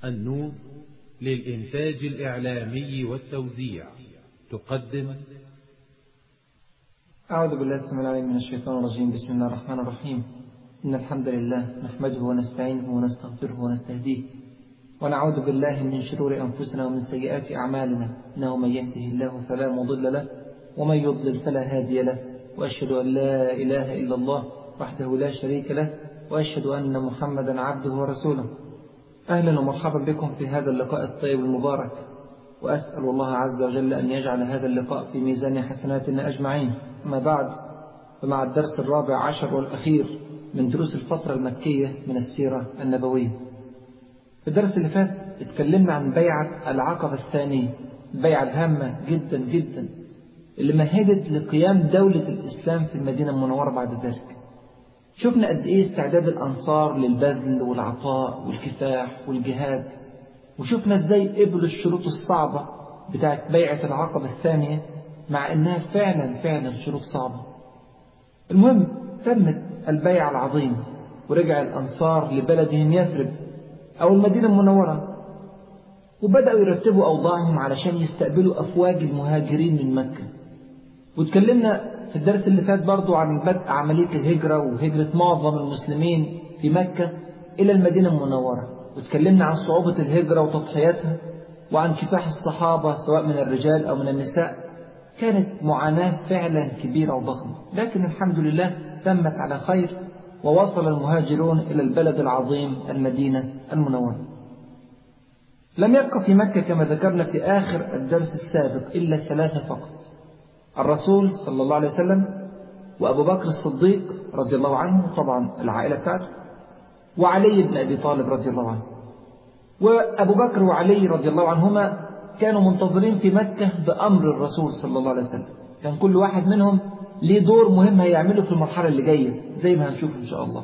النور للإنتاج الإعلامي والتوزيع تقدم أعوذ بالله السميع العليم من الشيطان الرجيم بسم الله الرحمن الرحيم إن الحمد لله نحمده ونستعينه ونستغفره ونستهديه ونعوذ بالله من شرور أنفسنا ومن سيئات أعمالنا إنه من يهده الله فلا مضل له ومن يضلل فلا هادي له وأشهد أن لا إله إلا الله وحده لا شريك له وأشهد أن محمدا عبده ورسوله أهلا ومرحبا بكم في هذا اللقاء الطيب المبارك وأسأل الله عز وجل أن يجعل هذا اللقاء في ميزان حسناتنا أجمعين أما بعد فمع الدرس الرابع عشر والأخير من دروس الفترة المكية من السيرة النبوية في الدرس اللي فات اتكلمنا عن بيعة العقبة الثانية البيعة الهامة جدا جدا اللي مهدت لقيام دولة الإسلام في المدينة المنورة بعد ذلك شفنا قد إيه استعداد الأنصار للبذل والعطاء والكفاح والجهاد وشفنا إزاي قبلوا الشروط الصعبة بتاعت بيعة العقبة الثانية مع إنها فعلا فعلا شروط صعبة المهم تمت البيعة العظيمة ورجع الأنصار لبلدهم يثرب أو المدينة المنورة وبدأوا يرتبوا أوضاعهم علشان يستقبلوا أفواج المهاجرين من مكة واتكلمنا في الدرس اللي فات برضو عن بدء عملية الهجرة وهجرة معظم المسلمين في مكة إلى المدينة المنورة واتكلمنا عن صعوبة الهجرة وتضحياتها وعن كفاح الصحابة سواء من الرجال أو من النساء كانت معاناة فعلا كبيرة وضخمة لكن الحمد لله تمت على خير ووصل المهاجرون إلى البلد العظيم المدينة المنورة لم يبقى في مكة كما ذكرنا في آخر الدرس السابق إلا ثلاثة فقط الرسول صلى الله عليه وسلم وأبو بكر الصديق رضي الله عنه طبعا العائلة بتاعته وعلي بن أبي طالب رضي الله عنه وأبو بكر وعلي رضي الله عنهما كانوا منتظرين في مكة بأمر الرسول صلى الله عليه وسلم كان كل واحد منهم ليه دور مهم هيعمله في المرحلة اللي جاية زي ما هنشوف إن شاء الله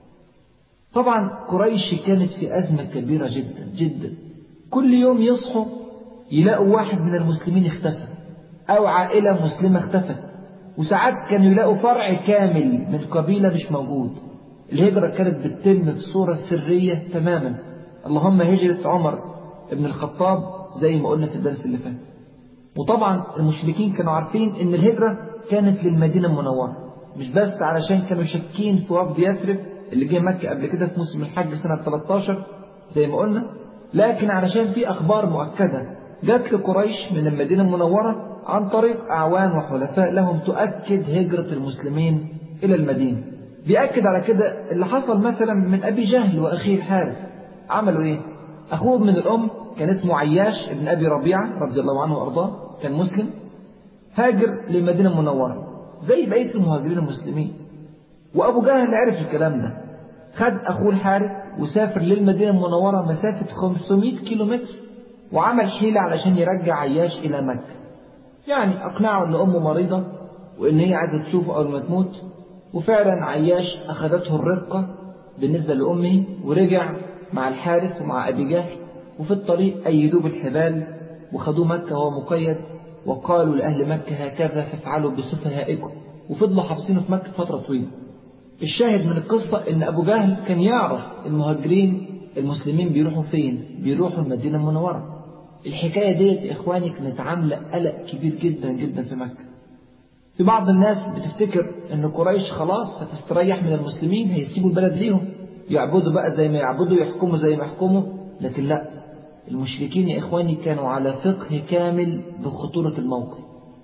طبعا قريش كانت في أزمة كبيرة جدا جدا كل يوم يصحوا يلاقوا واحد من المسلمين اختفى أو عائلة مسلمة اختفت وساعات كانوا يلاقوا فرع كامل من قبيلة مش موجود الهجرة كانت بتتم بصورة سرية تماما اللهم هجرة عمر ابن الخطاب زي ما قلنا في الدرس اللي فات وطبعا المشركين كانوا عارفين ان الهجرة كانت للمدينة المنورة مش بس علشان كانوا شاكين في وفد يثرب اللي جه مكة قبل كده في موسم الحج سنة 13 زي ما قلنا لكن علشان في أخبار مؤكدة جات لقريش من المدينة المنورة عن طريق أعوان وحلفاء لهم تؤكد هجرة المسلمين إلى المدينة بيأكد على كده اللي حصل مثلا من أبي جهل وأخيه الحارث عملوا إيه؟ أخوه من الأم كان اسمه عياش ابن أبي ربيعة رضي الله عنه وأرضاه كان مسلم هاجر للمدينة المنورة زي بقية المهاجرين المسلمين وأبو جهل عرف الكلام ده خد أخوه الحارث وسافر للمدينة المنورة مسافة 500 كيلومتر وعمل حيلة علشان يرجع عياش إلى مكة يعني أقنعه أن أمه مريضة وإن هي عايزة تشوفه أول ما تموت وفعلا عياش أخذته الرقة بالنسبة لأمه ورجع مع الحارث ومع أبي جهل وفي الطريق أيدوه بالحبال وخدوه مكة وهو مقيد وقالوا لأهل مكة هكذا فافعلوا بسفهائكم وفضلوا حابسينه في مكة فترة طويلة الشاهد من القصة إن أبو جهل كان يعرف المهاجرين المسلمين بيروحوا فين بيروحوا المدينة المنورة الحكاية ديت يا إخواني كانت عاملة قلق كبير جدا جدا في مكة في بعض الناس بتفتكر إن قريش خلاص هتستريح من المسلمين هيسيبوا البلد ليهم يعبدوا بقى زي ما يعبدوا يحكموا زي ما يحكموا لكن لا المشركين يا إخواني كانوا على فقه كامل بخطورة الموقف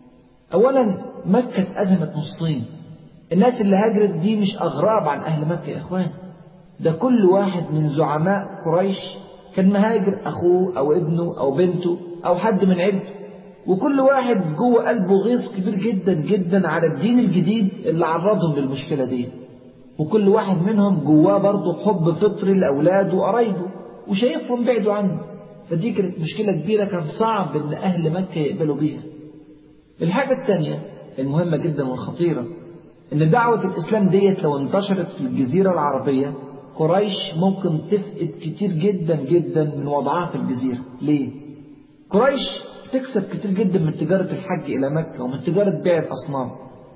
أولا مكة اتأزمت نصين الناس اللي هاجرت دي مش أغراب عن أهل مكة يا إخوان ده كل واحد من زعماء قريش كان مهاجر أخوه أو ابنه أو بنته أو حد من عيلته وكل واحد جوه قلبه غيظ كبير جدا جدا على الدين الجديد اللي عرضهم للمشكلة دي وكل واحد منهم جواه برضه حب فطري لأولاده وقرايبه وشايفهم بعدوا عنه فدي كانت مشكلة كبيرة كان صعب إن أهل مكة يقبلوا بيها الحاجة الثانية المهمة جدا والخطيرة إن دعوة الإسلام ديت لو انتشرت في الجزيرة العربية قريش ممكن تفقد كتير جدا جدا من وضعها في الجزيرة ليه؟ قريش تكسب كتير جدا من تجارة الحج إلى مكة ومن تجارة بيع الأصنام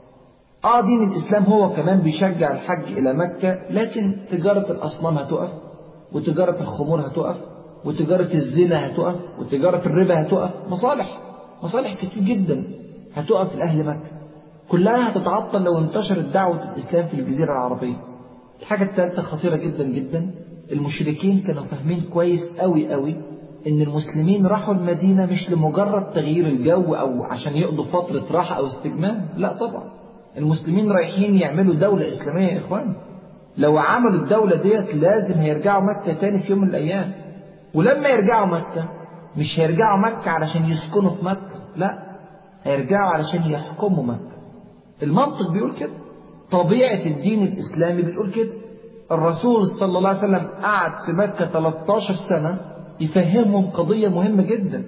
آه دين الإسلام هو كمان بيشجع الحج إلى مكة لكن تجارة الأصنام هتقف وتجارة الخمور هتقف وتجارة الزنا هتقف وتجارة الربا هتقف مصالح مصالح كتير جدا هتقف لأهل مكة كلها هتتعطل لو انتشرت دعوة الإسلام في الجزيرة العربية الحاجة الثالثة خطيرة جدا جدا المشركين كانوا فاهمين كويس قوي قوي ان المسلمين راحوا المدينة مش لمجرد تغيير الجو او عشان يقضوا فترة راحة او استجمام لا طبعا المسلمين رايحين يعملوا دولة اسلامية يا اخوان لو عملوا الدولة ديت لازم هيرجعوا مكة تاني في يوم من الايام ولما يرجعوا مكة مش هيرجعوا مكة علشان يسكنوا في مكة لا هيرجعوا علشان يحكموا مكة المنطق بيقول كده طبيعة الدين الإسلامي بتقول كده الرسول صلى الله عليه وسلم قعد في مكة 13 سنة يفهمهم قضية مهمة جدا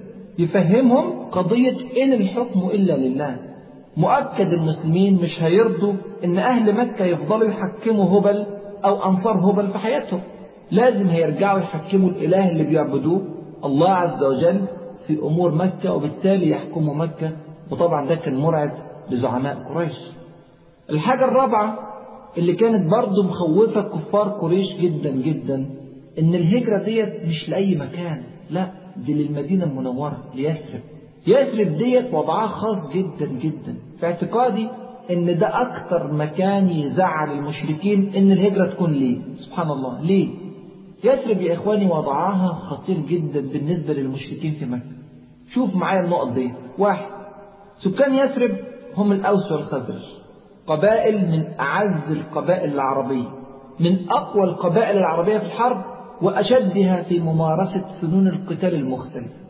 يفهمهم قضية إن الحكم إلا لله مؤكد المسلمين مش هيرضوا إن أهل مكة يفضلوا يحكموا هبل أو أنصار هبل في حياتهم لازم هيرجعوا يحكموا الإله اللي بيعبدوه الله عز وجل في أمور مكة وبالتالي يحكموا مكة وطبعا ده كان مرعب لزعماء قريش الحاجة الرابعة اللي كانت برضه مخوفة كفار قريش جدا جدا إن الهجرة ديت مش لأي مكان لا دي للمدينة المنورة ليثرب يثرب ديت وضعها خاص جدا جدا في اعتقادي إن ده أكتر مكان يزعل المشركين إن الهجرة تكون ليه سبحان الله ليه يثرب يا إخواني وضعها خطير جدا بالنسبة للمشركين في مكة شوف معايا النقط دي واحد سكان يثرب هم الأوس والخزرج قبائل من أعز القبائل العربية من أقوى القبائل العربية في الحرب وأشدها في ممارسة فنون القتال المختلفة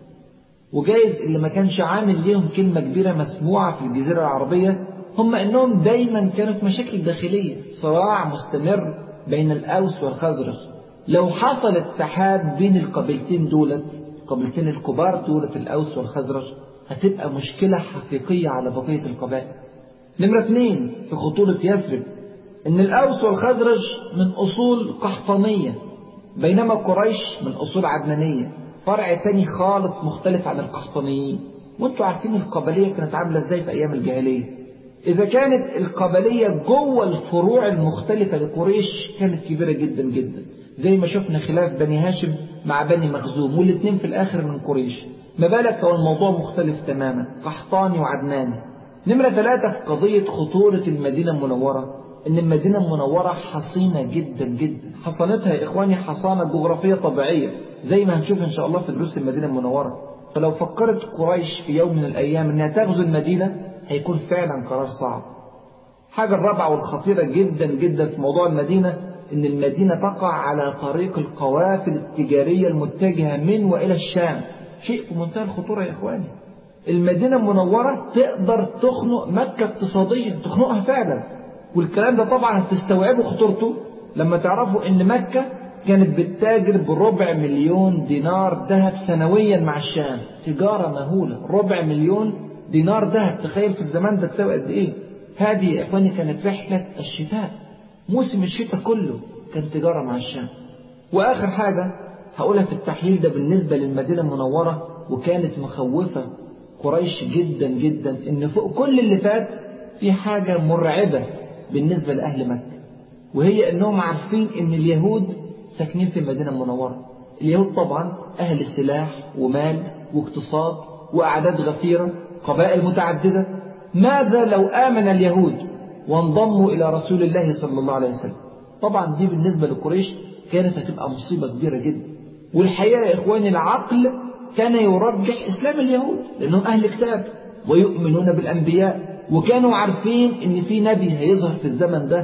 وجايز اللي ما كانش عامل ليهم كلمة كبيرة مسموعة في الجزيرة العربية هم أنهم دايما كانوا في مشاكل داخلية صراع مستمر بين الأوس والخزرج لو حصل اتحاد بين القبيلتين دولت القبيلتين الكبار دولت الأوس والخزرج هتبقى مشكلة حقيقية على بقية القبائل نمرة اثنين في خطورة يثرب إن الأوس والخزرج من أصول قحطانية بينما قريش من أصول عدنانية فرع تاني خالص مختلف عن القحطانيين وانتوا عارفين القبلية كانت عاملة ازاي في أيام الجاهلية إذا كانت القبلية جوه الفروع المختلفة لقريش كانت كبيرة جدا جدا زي ما شفنا خلاف بني هاشم مع بني مخزوم والاثنين في الآخر من قريش ما بالك لو الموضوع مختلف تماما قحطاني وعدناني نمرة ثلاثة في قضية خطورة المدينة المنورة إن المدينة المنورة حصينة جدا جدا حصانتها يا إخواني حصانة جغرافية طبيعية زي ما هنشوف إن شاء الله في دروس المدينة المنورة فلو فكرت قريش في يوم من الأيام إنها تغزو المدينة هيكون فعلا قرار صعب حاجة الرابعة والخطيرة جدا جدا في موضوع المدينة إن المدينة تقع على طريق القوافل التجارية المتجهة من وإلى الشام شيء في منتهى الخطورة يا إخواني المدينة المنورة تقدر تخنق مكة اقتصاديا تخنقها فعلا والكلام ده طبعا هتستوعبوا خطورته لما تعرفوا ان مكة كانت بتتاجر بربع مليون دينار ذهب سنويا مع الشام تجارة مهولة ربع مليون دينار ذهب تخيل في الزمان ده تساوي قد ايه هذه يا اخواني كانت رحلة الشتاء موسم الشتاء كله كان تجارة مع الشام واخر حاجة هقولها في التحليل ده بالنسبة للمدينة المنورة وكانت مخوفة قريش جدا جدا ان فوق كل اللي فات في حاجة مرعبة بالنسبة لأهل مكة وهي أنهم عارفين أن اليهود ساكنين في المدينة المنورة اليهود طبعا أهل سلاح ومال واقتصاد وأعداد غفيرة قبائل متعددة ماذا لو آمن اليهود وانضموا إلى رسول الله صلى الله عليه وسلم طبعا دي بالنسبة لقريش كانت هتبقى مصيبة كبيرة جدا والحقيقة يا إخواني العقل كان يرجح إسلام اليهود لأنهم أهل كتاب ويؤمنون بالأنبياء وكانوا عارفين ان في نبي هيظهر في الزمن ده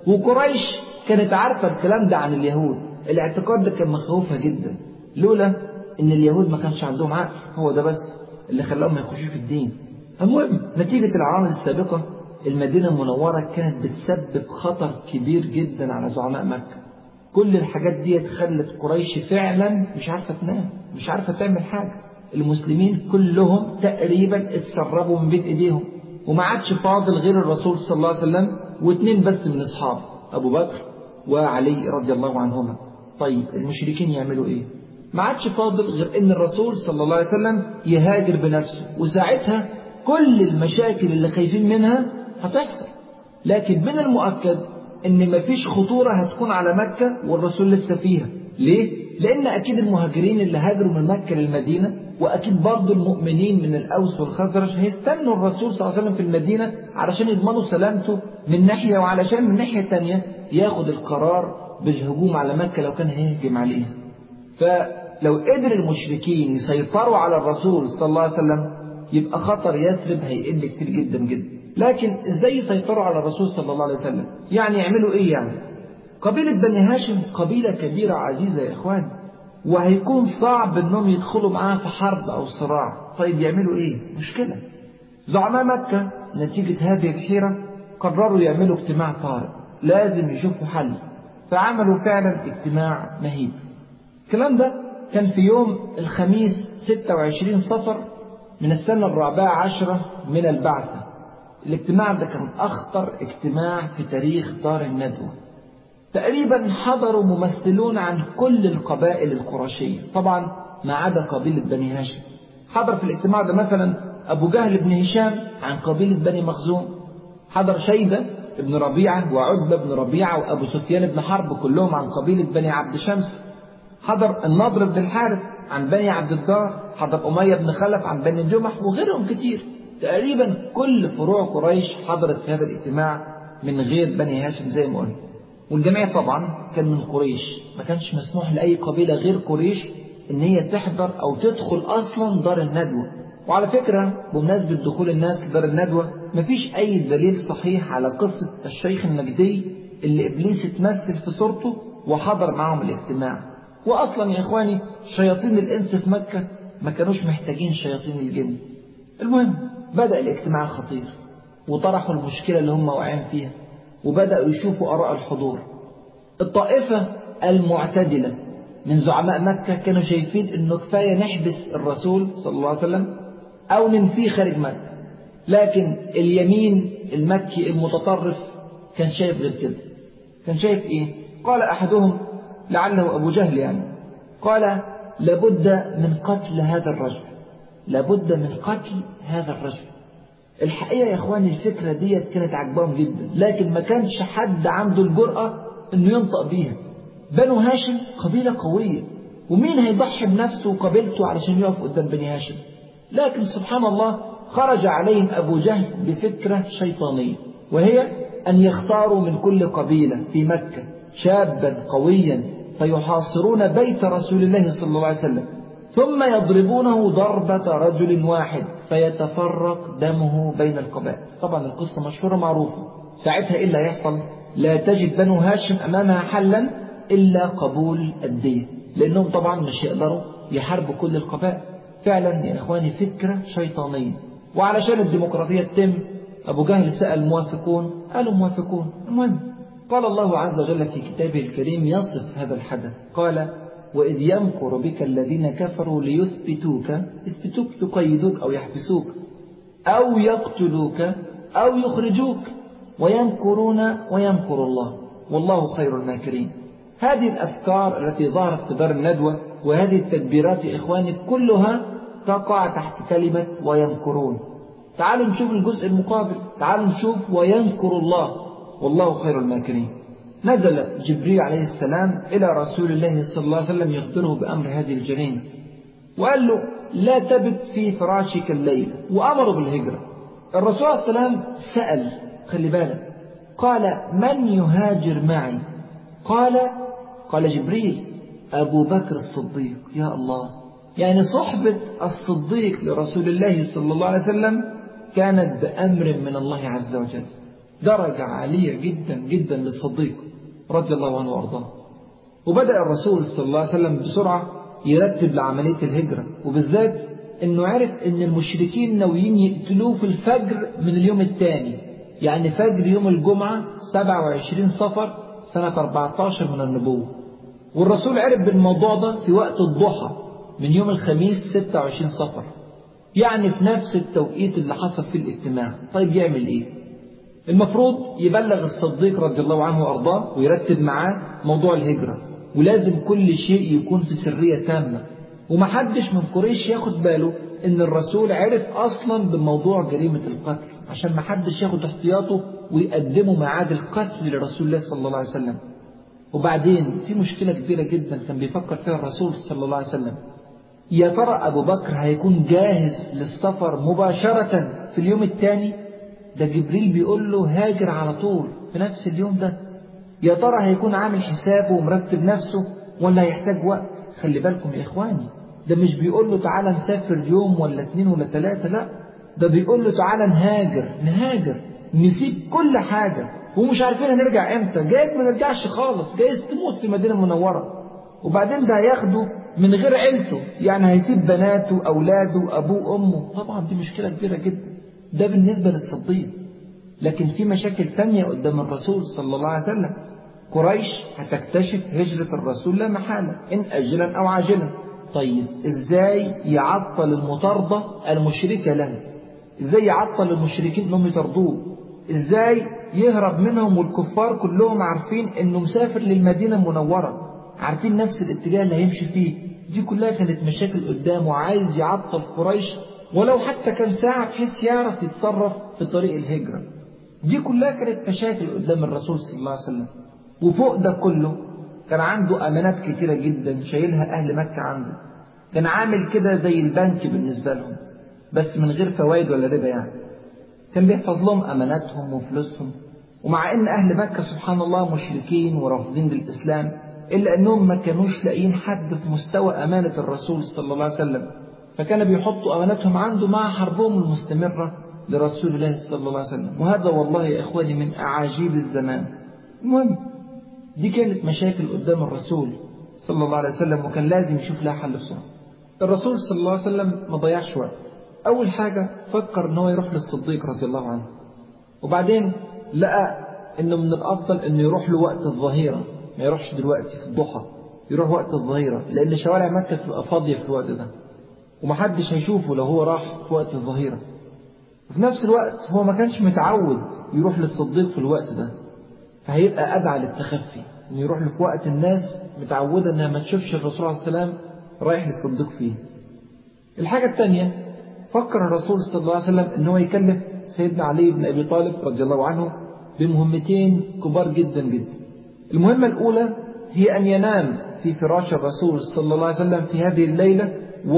وقريش كانت عارفة الكلام ده عن اليهود الاعتقاد ده كان مخوفها جدا لولا ان اليهود ما كانش عندهم عقل هو ده بس اللي خلاهم ما يخشوش في الدين المهم نتيجة العوامل السابقة المدينة المنورة كانت بتسبب خطر كبير جدا على زعماء مكة كل الحاجات دي خلت قريش فعلا مش عارفة تنام مش عارفة تعمل حاجة المسلمين كلهم تقريبا اتسربوا من بين ايديهم وما عادش فاضل غير الرسول صلى الله عليه وسلم واثنين بس من اصحابه ابو بكر وعلي رضي الله عنهما طيب المشركين يعملوا ايه ما عادش فاضل غير ان الرسول صلى الله عليه وسلم يهاجر بنفسه وساعتها كل المشاكل اللي خايفين منها هتحصل لكن من المؤكد ان مفيش خطورة هتكون على مكة والرسول لسه فيها ليه؟ لأن أكيد المهاجرين اللي هاجروا من مكة للمدينة وأكيد برضه المؤمنين من الأوس والخزرج هيستنوا الرسول صلى الله عليه وسلم في المدينة علشان يضمنوا سلامته من ناحية وعلشان من ناحية تانية ياخد القرار بالهجوم على مكة لو كان هيهجم عليها فلو قدر المشركين يسيطروا على الرسول صلى الله عليه وسلم يبقى خطر يثرب هيقل كتير جدا جدا لكن ازاي يسيطروا على الرسول صلى الله عليه وسلم يعني يعملوا ايه يعني قبيلة بني هاشم قبيلة كبيرة عزيزة يا إخوان وهيكون صعب إنهم يدخلوا معاها في حرب أو صراع طيب يعملوا إيه؟ مشكلة زعماء مكة نتيجة هذه الحيرة قرروا يعملوا اجتماع طارئ لازم يشوفوا حل فعملوا فعلا اجتماع مهيب الكلام ده كان في يوم الخميس 26 صفر من السنة الرابعة عشرة من البعثة الاجتماع ده كان أخطر اجتماع في تاريخ دار الندوة تقريبا حضروا ممثلون عن كل القبائل القرشية طبعا ما عدا قبيلة بني هاشم حضر في الاجتماع ده مثلا أبو جهل بن هشام عن قبيلة بني مخزوم حضر شيبة بن ربيعة وعتبة بن ربيعة وأبو سفيان بن حرب كلهم عن قبيلة بني عبد شمس حضر النضر بن الحارث عن بني عبد الدار حضر أمية بن خلف عن بني جمح وغيرهم كتير تقريبا كل فروع قريش حضرت في هذا الاجتماع من غير بني هاشم زي ما قلنا والجميع طبعا كان من قريش ما كانش مسموح لأي قبيلة غير قريش إن هي تحضر أو تدخل أصلا دار الندوة وعلى فكرة بمناسبة دخول الناس لدار الندوة مفيش أي دليل صحيح على قصة الشيخ النجدي اللي إبليس اتمثل في صورته وحضر معهم الاجتماع وأصلا يا إخواني شياطين الإنس في مكة ما كانوش محتاجين شياطين الجن المهم بدأ الاجتماع الخطير وطرحوا المشكلة اللي هم واقعين فيها وبدأوا يشوفوا آراء الحضور الطائفة المعتدلة من زعماء مكة كانوا شايفين انه كفاية نحبس الرسول صلى الله عليه وسلم او ننفيه خارج مكة لكن اليمين المكي المتطرف كان شايف غير كده كان شايف ايه قال احدهم لعله ابو جهل يعني قال لابد من قتل هذا الرجل لابد من قتل هذا الرجل الحقيقة يا اخواني الفكرة ديت كانت عجبهم جدا لكن ما كانش حد عنده الجرأة انه ينطق بيها بنو هاشم قبيلة قوية ومين هيضحي بنفسه وقبيلته علشان يقف قدام بني هاشم لكن سبحان الله خرج عليهم أبو جهل بفكرة شيطانية وهي أن يختاروا من كل قبيلة في مكة شابا قويا فيحاصرون بيت رسول الله صلى الله عليه وسلم ثم يضربونه ضربة رجل واحد فيتفرق دمه بين القبائل طبعا القصة مشهورة معروفة ساعتها إيه اللي هيحصل لا تجد بنو هاشم أمامها حلا إلا قبول الدية لأنهم طبعا مش يقدروا يحاربوا كل القبائل فعلا يا إخواني فكرة شيطانية وعلشان الديمقراطية تتم أبو جهل سأل موافقون قالوا موافقون المهم قال الله عز وجل في كتابه الكريم يصف هذا الحدث قال وإذ يمكر بك الذين كفروا ليثبتوك يثبتوك يقيدوك أو يحبسوك أو يقتلوك أو يخرجوك ويمكرون ويمكر الله والله خير الماكرين هذه الأفكار التي ظهرت في دار الندوة وهذه التدبيرات يا إخواني كلها تقع تحت كلمة ويمكرون تعالوا نشوف الجزء المقابل تعالوا نشوف ويمكر الله والله خير الماكرين نزل جبريل عليه السلام إلى رسول الله صلى الله عليه وسلم يخبره بأمر هذه الجريمة وقال له لا تبت في فراشك الليل وأمره بالهجرة الرسول عليه السلام سأل خلي بالك قال من يهاجر معي قال قال جبريل أبو بكر الصديق يا الله يعني صحبة الصديق لرسول الله صلى الله عليه وسلم كانت بأمر من الله عز وجل درجة عالية جدا جدا للصديق رضي الله عنه وأرضاه وبدأ الرسول صلى الله عليه وسلم بسرعة يرتب لعملية الهجرة وبالذات انه عرف ان المشركين ناويين يقتلوه في الفجر من اليوم الثاني يعني فجر يوم الجمعة 27 صفر سنة 14 من النبوة والرسول عرف بالموضوع ده في وقت الضحى من يوم الخميس 26 صفر يعني في نفس التوقيت اللي حصل فيه الاجتماع طيب يعمل ايه المفروض يبلغ الصديق رضي الله عنه وارضاه ويرتب معاه موضوع الهجرة ولازم كل شيء يكون في سرية تامة ومحدش من قريش ياخد باله ان الرسول عرف اصلا بموضوع جريمة القتل عشان محدش ياخد احتياطه ويقدموا ميعاد القتل لرسول الله صلى الله عليه وسلم وبعدين في مشكلة كبيرة جدا كان بيفكر فيها الرسول صلى الله عليه وسلم يا ترى أبو بكر هيكون جاهز للسفر مباشرة في اليوم الثاني ده جبريل بيقول له هاجر على طول في نفس اليوم ده يا ترى هيكون عامل حسابه ومرتب نفسه ولا هيحتاج وقت خلي بالكم يا إخواني ده مش بيقول له تعالى نسافر يوم ولا اتنين ولا تلاتة لا ده بيقول له تعالى نهاجر نهاجر نسيب كل حاجة ومش عارفين هنرجع امتى جايز ما نرجعش خالص جايز تموت في المدينة المنورة وبعدين ده هياخده من غير عيلته يعني هيسيب بناته أولاده أبوه أمه طبعا دي مشكلة كبيرة جدا ده بالنسبة للصديق لكن في مشاكل تانية قدام الرسول صلى الله عليه وسلم قريش هتكتشف هجرة الرسول لا محالة إن أجلا أو عاجلا طيب إزاي يعطل المطاردة المشركة له إزاي يعطل المشركين أنهم يطردوه إزاي يهرب منهم والكفار كلهم عارفين أنه مسافر للمدينة المنورة عارفين نفس الاتجاه اللي هيمشي فيه دي كلها كانت مشاكل قدامه عايز يعطل قريش ولو حتى كام ساعة بحيث يعرف يتصرف في طريق الهجرة دي كلها كانت مشاكل قدام الرسول صلى الله عليه وسلم وفوق ده كله كان عنده أمانات كتيرة جدا شايلها أهل مكة عنده كان عامل كده زي البنك بالنسبة لهم بس من غير فوائد ولا ربا يعني كان بيحفظ لهم أماناتهم وفلوسهم ومع إن أهل مكة سبحان الله مشركين ورافضين للإسلام إلا أنهم ما كانوش لاقيين حد في مستوى أمانة الرسول صلى الله عليه وسلم فكان بيحطوا أماناتهم عنده مع حربهم المستمرة لرسول الله صلى الله عليه وسلم وهذا والله يا إخواني من أعاجيب الزمان المهم دي كانت مشاكل قدام الرسول صلى الله عليه وسلم وكان لازم يشوف لها حل بسرعة الرسول صلى الله عليه وسلم ما ضيعش وقت أول حاجة فكر إن هو يروح للصديق رضي الله عنه وبعدين لقى إنه من الأفضل إنه يروح له وقت الظهيرة ما يروحش دلوقتي في الضحى يروح وقت الظهيرة لأن شوارع مكة تبقى فاضية في الوقت ده ومحدش هيشوفه لو هو راح في وقت الظهيرة وفي نفس الوقت هو ما كانش متعود يروح للصديق في الوقت ده فهيبقى أدعى للتخفي إنه يروح له في وقت الناس متعودة إنها ما تشوفش الرسول عليه السلام رايح للصديق فيه الحاجة الثانية فكر الرسول صلى الله عليه وسلم إن هو يكلف سيدنا علي بن أبي طالب رضي الله عنه بمهمتين كبار جدا جدا المهمة الأولى هي أن ينام في فراش الرسول صلى الله عليه وسلم في هذه الليلة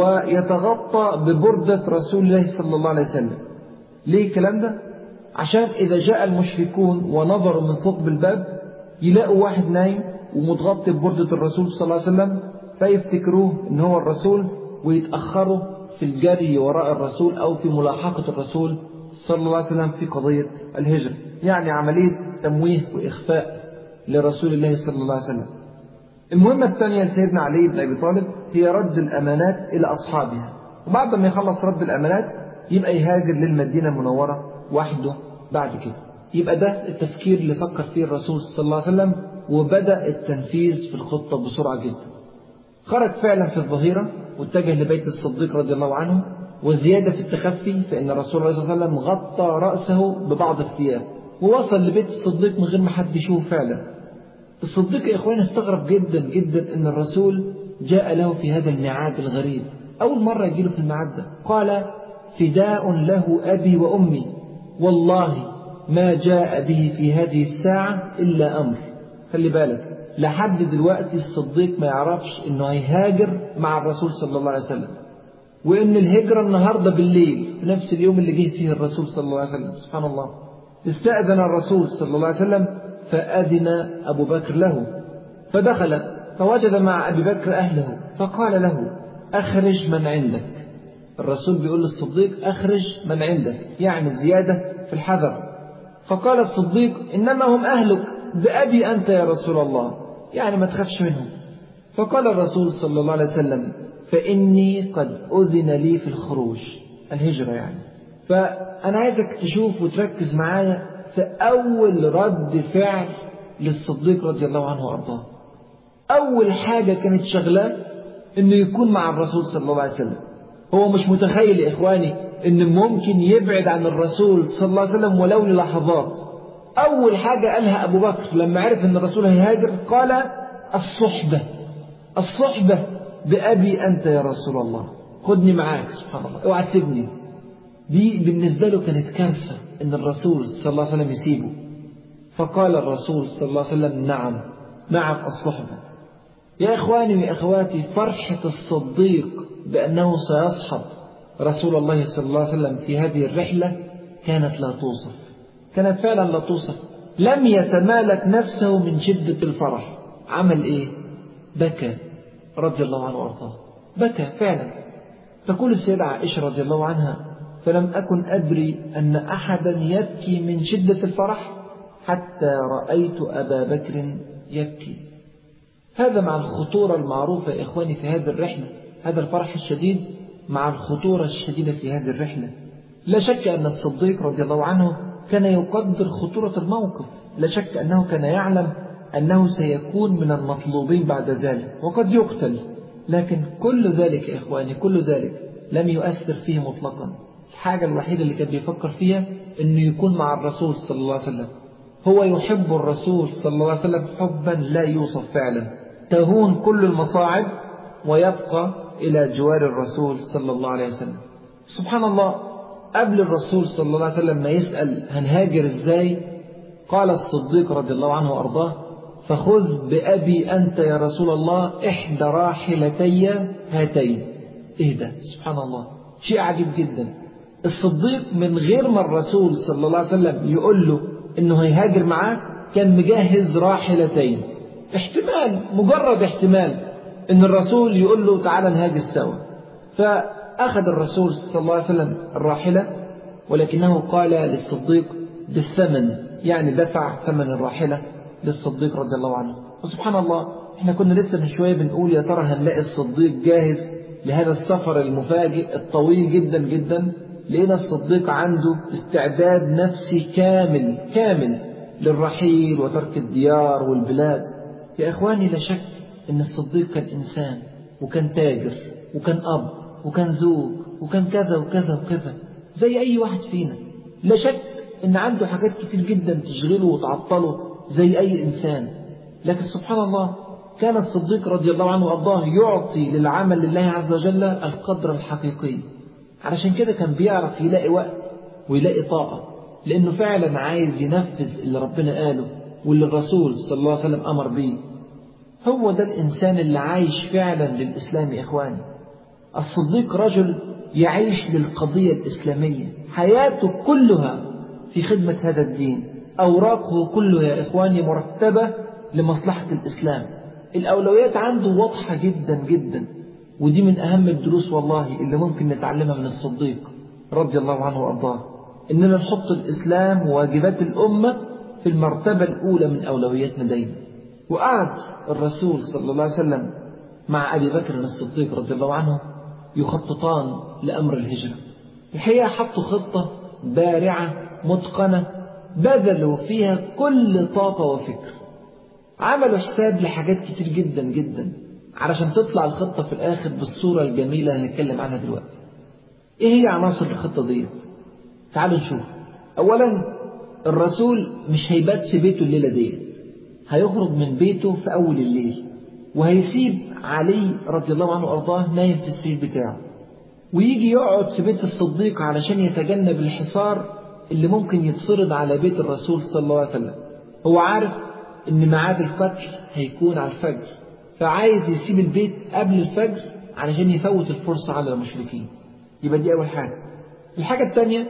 ويتغطى ببردة رسول الله صلى الله عليه وسلم ليه الكلام ده؟ عشان إذا جاء المشركون ونظروا من ثقب الباب يلاقوا واحد نايم ومتغطي ببردة الرسول صلى الله عليه وسلم فيفتكروه إن هو الرسول ويتأخروا في الجري وراء الرسول أو في ملاحقة الرسول صلى الله عليه وسلم في قضية الهجرة يعني عملية تمويه وإخفاء لرسول الله صلى الله عليه وسلم المهمة الثانية لسيدنا علي بن أبي طالب هي رد الأمانات إلى أصحابها وبعد ما يخلص رد الأمانات يبقى يهاجر للمدينة المنورة وحده بعد كده يبقى ده التفكير اللي فكر فيه الرسول صلى الله عليه وسلم وبدأ التنفيذ في الخطة بسرعة جدا خرج فعلا في الظهيرة واتجه لبيت الصديق رضي الله عنه وزيادة في التخفي فإن الرسول صلى الله عليه وسلم غطى رأسه ببعض الثياب ووصل لبيت الصديق من غير ما حد يشوفه فعلا الصديق يا إخواني استغرب جدا جدا أن الرسول جاء له في هذا الميعاد الغريب أول مرة يجيله في الميعاد ده قال فداء له أبي وأمي والله ما جاء به في هذه الساعة إلا أمر خلي بالك لحد دلوقتي الصديق ما يعرفش انه هيهاجر مع الرسول صلى الله عليه وسلم وان الهجرة النهاردة بالليل في نفس اليوم اللي جه فيه الرسول صلى الله عليه وسلم سبحان الله استأذن الرسول صلى الله عليه وسلم فأذن أبو بكر له فدخل فوجد مع أبي بكر أهله فقال له أخرج من عندك الرسول بيقول للصديق أخرج من عندك يعني زيادة في الحذر فقال الصديق إنما هم أهلك بأبي أنت يا رسول الله يعني ما تخافش منهم فقال الرسول صلى الله عليه وسلم فإني قد أذن لي في الخروج الهجرة يعني فأنا عايزك تشوف وتركز معايا في أول رد فعل للصديق رضي الله عنه وأرضاه أول حاجة كانت شغلاه إنه يكون مع الرسول صلى الله عليه وسلم هو مش متخيل يا إخواني إن ممكن يبعد عن الرسول صلى الله عليه وسلم ولو للحظات أول حاجة قالها أبو بكر لما عرف أن الرسول هيهاجر قال الصحبة الصحبة بأبي أنت يا رسول الله خدني معاك سبحان الله اوعى تسيبني دي بالنسبة له كانت كارثة أن الرسول صلى الله عليه وسلم يسيبه فقال الرسول صلى الله عليه وسلم نعم مع الصحبة يا إخواني وأخواتي فرحة الصديق بأنه سيصحب رسول الله صلى الله عليه وسلم في هذه الرحلة كانت لا توصف كانت فعلا لا توصف لم يتمالك نفسه من شدة الفرح عمل إيه بكى رضي الله عنه وأرضاه بكى فعلا تقول السيدة عائشة رضي الله عنها فلم أكن أدري أن أحدا يبكي من شدة الفرح حتى رأيت أبا بكر يبكي هذا مع الخطورة المعروفة يا إخواني في هذه الرحلة هذا الفرح الشديد مع الخطورة الشديدة في هذه الرحلة لا شك أن الصديق رضي الله عنه كان يقدر خطورة الموقف لا شك أنه كان يعلم أنه سيكون من المطلوبين بعد ذلك وقد يقتل لكن كل ذلك يا إخواني كل ذلك لم يؤثر فيه مطلقا الحاجة الوحيدة اللي كان بيفكر فيها أنه يكون مع الرسول صلى الله عليه وسلم هو يحب الرسول صلى الله عليه وسلم حبا لا يوصف فعلا تهون كل المصاعب ويبقى إلى جوار الرسول صلى الله عليه وسلم سبحان الله قبل الرسول صلى الله عليه وسلم ما يسأل هنهاجر ازاي قال الصديق رضي الله عنه وأرضاه فخذ بأبي أنت يا رسول الله إحدى راحلتي هاتين اهدى سبحان الله شيء عجيب جدا الصديق من غير ما الرسول صلى الله عليه وسلم يقول له انه هيهاجر معاه كان مجهز راحلتين احتمال مجرد احتمال ان الرسول يقول له تعالى نهاجر سوا فاخذ الرسول صلى الله عليه وسلم الراحله ولكنه قال للصديق بالثمن يعني دفع ثمن الراحله للصديق رضي الله عنه وسبحان الله احنا كنا لسه من شويه بنقول يا ترى هنلاقي الصديق جاهز لهذا السفر المفاجئ الطويل جدا جدا لقينا الصديق عنده استعداد نفسي كامل كامل للرحيل وترك الديار والبلاد يا إخواني لا شك أن الصديق كان إنسان وكان تاجر وكان أب وكان زوج وكان كذا وكذا وكذا زي أي واحد فينا لا شك أن عنده حاجات كتير جدا تشغله وتعطله زي أي إنسان لكن سبحان الله كان الصديق رضي الله عنه وأرضاه يعطي للعمل لله عز وجل القدر الحقيقي علشان كده كان بيعرف يلاقي وقت ويلاقي طاقة لأنه فعلا عايز ينفذ اللي ربنا قاله واللي الرسول صلى الله عليه وسلم أمر بيه هو ده الإنسان اللي عايش فعلا للإسلام يا إخواني الصديق رجل يعيش للقضية الإسلامية حياته كلها في خدمة هذا الدين أوراقه كلها يا إخواني مرتبة لمصلحة الإسلام الأولويات عنده واضحة جدا جدا ودي من أهم الدروس والله اللي ممكن نتعلمها من الصديق رضي الله عنه وأرضاه إننا نحط الإسلام وواجبات الأمة في المرتبة الأولى من أولوياتنا دايما وقعد الرسول صلى الله عليه وسلم مع أبي بكر الصديق رضي الله عنه يخططان لأمر الهجرة الحقيقة حطوا خطة بارعة متقنة بذلوا فيها كل طاقة وفكر عملوا حساب لحاجات كتير جدا جدا علشان تطلع الخطة في الآخر بالصورة الجميلة اللي هنتكلم عنها دلوقتي إيه هي عناصر الخطة دي تعالوا نشوف أولا الرسول مش هيبات في بيته الليلة دي هيخرج من بيته في أول الليل وهيسيب علي رضي الله عنه وأرضاه نايم في السرير بتاعه ويجي يقعد في بيت الصديق علشان يتجنب الحصار اللي ممكن يتفرض على بيت الرسول صلى الله عليه وسلم هو عارف ان ميعاد القتل هيكون على الفجر فعايز يسيب البيت قبل الفجر علشان يفوت الفرصة على المشركين يبقى دي أول حاجة الحاجة الثانية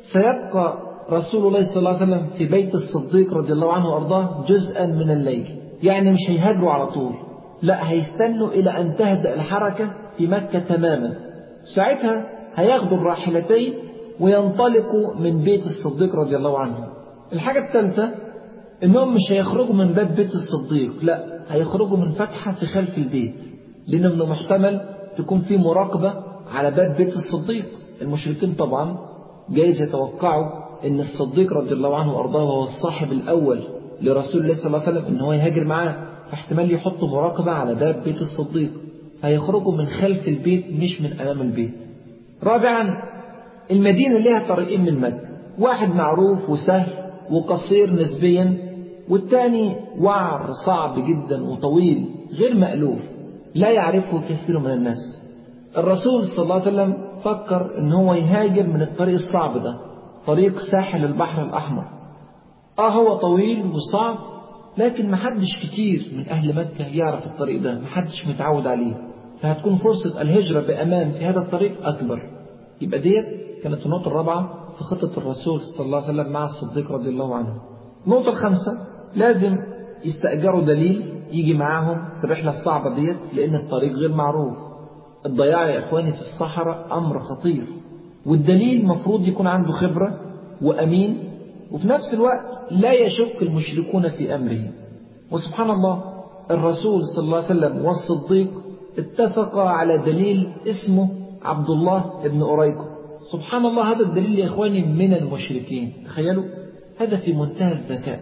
سيبقى رسول الله صلى الله عليه وسلم في بيت الصديق رضي الله عنه وأرضاه جزءا من الليل يعني مش هيهاجروا على طول لا هيستنوا إلى أن تهدأ الحركة في مكة تماما ساعتها هياخدوا الراحلتين وينطلقوا من بيت الصديق رضي الله عنه الحاجة الثالثة إنهم مش هيخرجوا من باب بيت الصديق لا هيخرجوا من فتحة في خلف البيت لأن من المحتمل تكون في مراقبة على باب بيت الصديق المشركين طبعا جايز يتوقعوا ان الصديق رضي الله عنه وارضاه هو الصاحب الاول لرسول الله صلى الله عليه وسلم ان هو يهاجر معاه فاحتمال يحطوا مراقبة على باب بيت الصديق هيخرجوا من خلف البيت مش من امام البيت رابعا المدينة لها طريقين من مكة واحد معروف وسهل وقصير نسبيا والثاني وعر صعب جدا وطويل غير مألوف لا يعرفه كثير من الناس الرسول صلى الله عليه وسلم فكر ان هو يهاجر من الطريق الصعب ده طريق ساحل البحر الأحمر آه هو طويل وصعب لكن محدش كتير من أهل مكة يعرف الطريق ده محدش متعود عليه فهتكون فرصة الهجرة بأمان في هذا الطريق أكبر يبقى ديت كانت النقطة الرابعة في خطة الرسول صلى الله عليه وسلم مع الصديق رضي الله عنه النقطة الخامسة لازم يستأجروا دليل يجي معاهم في الرحلة الصعبة ديت لأن الطريق غير معروف الضياع يا إخواني في الصحراء أمر خطير والدليل مفروض يكون عنده خبرة وأمين وفي نفس الوقت لا يشك المشركون في أمره وسبحان الله الرسول صلى الله عليه وسلم والصديق اتفقا على دليل اسمه عبد الله بن أريكو سبحان الله هذا الدليل يا إخواني من المشركين تخيلوا هذا في منتهى الذكاء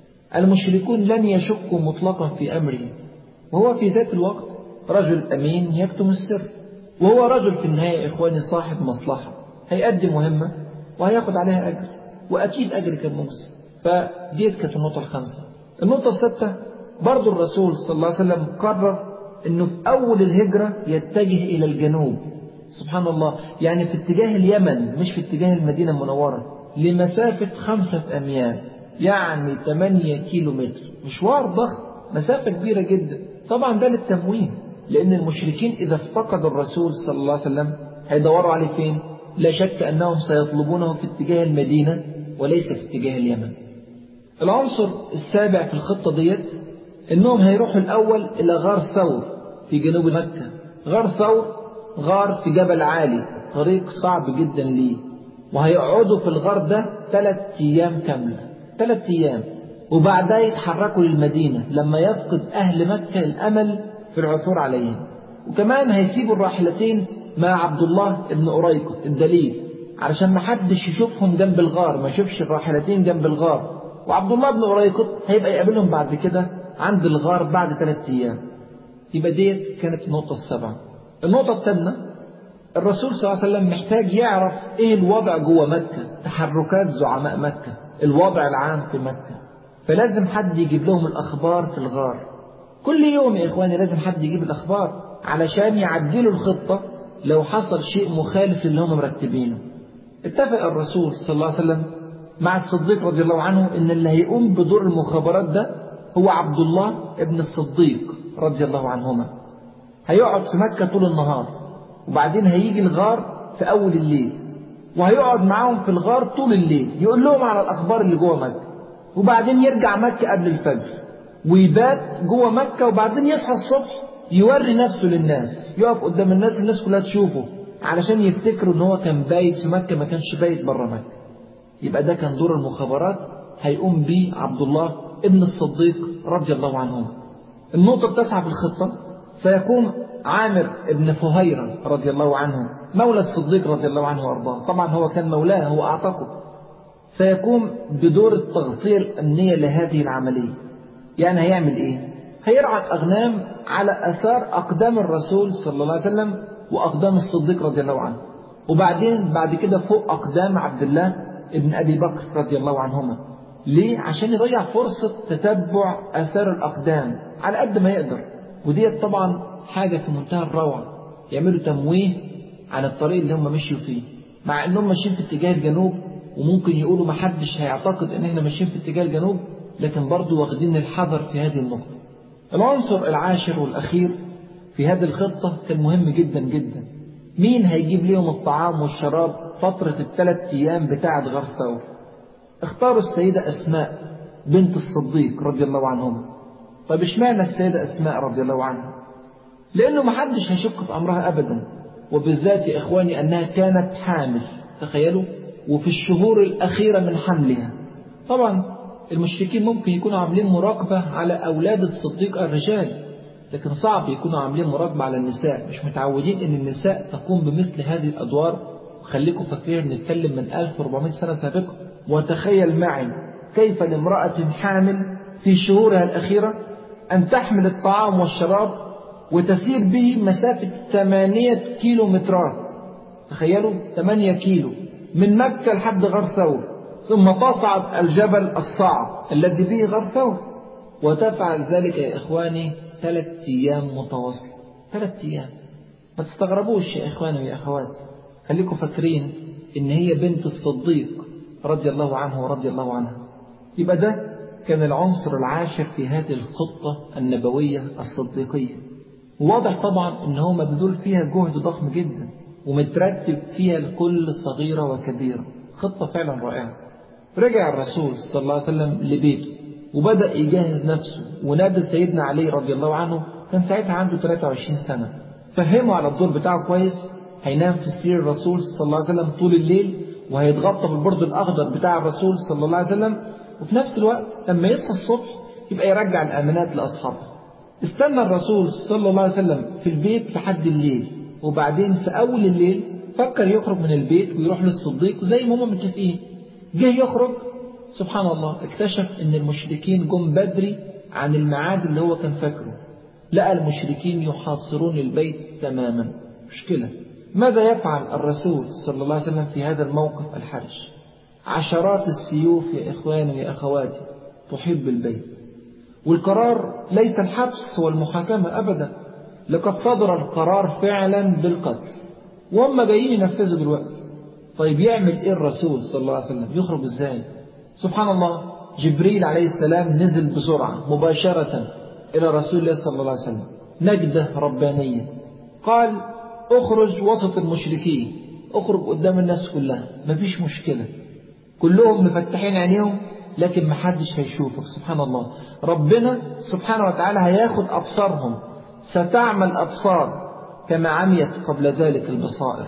المشركون لن يشكوا مطلقا في أمره وهو في ذات الوقت رجل أمين يكتم السر وهو رجل في النهاية يا إخواني صاحب مصلحة هيأدي مهمة وهياخد عليها أجر وأكيد أجر كان مجزي فديت كانت النقطة الخامسة النقطة السادسة برضو الرسول صلى الله عليه وسلم قرر أنه في أول الهجرة يتجه إلى الجنوب سبحان الله يعني في اتجاه اليمن مش في اتجاه المدينة المنورة لمسافة خمسة أميال يعني 8 كيلو متر مشوار ضخم مسافة كبيرة جدا طبعا ده للتموين لأن المشركين إذا افتقدوا الرسول صلى الله عليه وسلم هيدوروا عليه فين لا شك أنهم سيطلبونه في اتجاه المدينة وليس في اتجاه اليمن العنصر السابع في الخطة ديت انهم هيروحوا الاول الى غار ثور في جنوب مكة غار ثور غار في جبل عالي طريق صعب جدا ليه وهيقعدوا في الغار ده ثلاث ايام كاملة ثلاث ايام وبعدها يتحركوا للمدينة لما يفقد اهل مكة الامل في العثور عليهم وكمان هيسيبوا الراحلتين مع عبد الله بن أريكو الدليل علشان ما حدش يشوفهم جنب الغار ما يشوفش الراحلتين جنب الغار وعبد الله بن أريكو هيبقى يقابلهم بعد كده عند الغار بعد ثلاثة أيام يبقى ديت كانت النقطة السابعة النقطة الثامنة الرسول صلى الله عليه وسلم محتاج يعرف ايه الوضع جوه مكة تحركات زعماء مكة الوضع العام في مكة فلازم حد يجيب لهم الأخبار في الغار كل يوم يا إخواني لازم حد يجيب الأخبار علشان يعدلوا الخطة لو حصل شيء مخالف للي هم مرتبينه اتفق الرسول صلى الله عليه وسلم مع الصديق رضي الله عنه ان اللي هيقوم بدور المخابرات ده هو عبد الله ابن الصديق رضي الله عنهما هيقعد في مكة طول النهار وبعدين هيجي الغار في أول الليل وهيقعد معاهم في الغار طول الليل يقول لهم على الأخبار اللي جوه مكة وبعدين يرجع مكة قبل الفجر ويبات جوه مكة وبعدين يصحى الصبح يوري نفسه للناس يقف قدام الناس الناس كلها تشوفه علشان يفتكروا ان هو كان بايت في مكة ما كانش بايت بره مكة يبقى ده كان دور المخابرات هيقوم بيه عبد الله ابن الصديق رضي الله عنهما النقطة التاسعة في الخطة سيكون عامر ابن فهيرة رضي الله عنه مولى الصديق رضي الله عنه وارضاه طبعا هو كان مولاه هو اعتقه سيقوم بدور التغطية الأمنية لهذه العملية يعني هيعمل ايه هيرعى الأغنام على أثار أقدام الرسول صلى الله عليه وسلم وأقدام الصديق رضي الله عنه وبعدين بعد كده فوق أقدام عبد الله ابن أبي بكر رضي الله عنهما ليه؟ عشان يضيع فرصة تتبع آثار الأقدام على قد ما يقدر وديت طبعا حاجة في منتهى الروعة يعملوا تمويه عن الطريق اللي هم مشيوا فيه مع انهم ماشيين في اتجاه الجنوب وممكن يقولوا ما حدش هيعتقد ان احنا ماشيين في اتجاه الجنوب لكن برضه واخدين الحذر في هذه النقطة العنصر العاشر والأخير في هذه الخطة كان مهم جدا جدا مين هيجيب لهم الطعام والشراب فترة الثلاث أيام بتاعة غار ثور اختاروا السيدة أسماء بنت الصديق رضي الله عنهما طيب اشمعنى السيدة أسماء رضي الله عنها لأنه محدش هيشك في أمرها أبدا وبالذات يا إخواني أنها كانت حامل تخيلوا وفي الشهور الأخيرة من حملها طبعا المشركين ممكن يكونوا عاملين مراقبة على أولاد الصديق الرجال لكن صعب يكونوا عاملين مراقبة على النساء مش متعودين أن النساء تقوم بمثل هذه الأدوار خليكم فاكرين نتكلم من 1400 سنة سابقة وتخيل معي كيف لامرأة حامل في شهورها الأخيرة أن تحمل الطعام والشراب وتسير به مسافة 8 كيلو مترات تخيلوا 8 كيلو من مكة لحد غار ثور ثم تصعد الجبل الصعب الذي به غار ثور وتفعل ذلك يا إخواني ثلاث أيام متواصلة ثلاث أيام ما تستغربوش يا إخواني ويا أخواتي خليكم فاكرين إن هي بنت الصديق رضي الله عنه ورضي الله عنها يبقى ده كان العنصر العاشر في هذه الخطة النبوية الصديقية وواضح طبعا ان هو مبذول فيها جهد ضخم جدا ومترتب فيها لكل صغيرة وكبيرة خطة فعلا رائعة رجع الرسول صلى الله عليه وسلم لبيته وبدأ يجهز نفسه ونادى سيدنا علي رضي الله عنه كان ساعتها عنده 23 سنة فهمه على الدور بتاعه كويس هينام في سرير الرسول صلى الله عليه وسلم طول الليل وهيتغطى بالبرد الأخضر بتاع الرسول صلى الله عليه وسلم وفي نفس الوقت لما يصحى الصبح يبقى يرجع الأمانات لأصحابه استنى الرسول صلى الله عليه وسلم في البيت لحد الليل وبعدين في أول الليل فكر يخرج من البيت ويروح للصديق زي ما هم متفقين جه يخرج سبحان الله اكتشف ان المشركين جم بدري عن الميعاد اللي هو كان فاكره لقى المشركين يحاصرون البيت تماما مشكلة ماذا يفعل الرسول صلى الله عليه وسلم في هذا الموقف الحرج عشرات السيوف يا إخواني يا أخواتي تحيط بالبيت والقرار ليس الحبس والمحاكمة أبدا لقد صدر القرار فعلا بالقتل وهم جايين ينفذوا دلوقتي طيب يعمل ايه الرسول صلى الله عليه وسلم يخرج ازاي سبحان الله جبريل عليه السلام نزل بسرعة مباشرة إلى رسول الله صلى الله عليه وسلم نجدة ربانية قال اخرج وسط المشركين اخرج قدام الناس كلها مفيش مشكلة كلهم مفتحين عينيهم لكن محدش هيشوفك سبحان الله ربنا سبحانه وتعالى هياخد أبصارهم ستعمل أبصار كما عميت قبل ذلك البصائر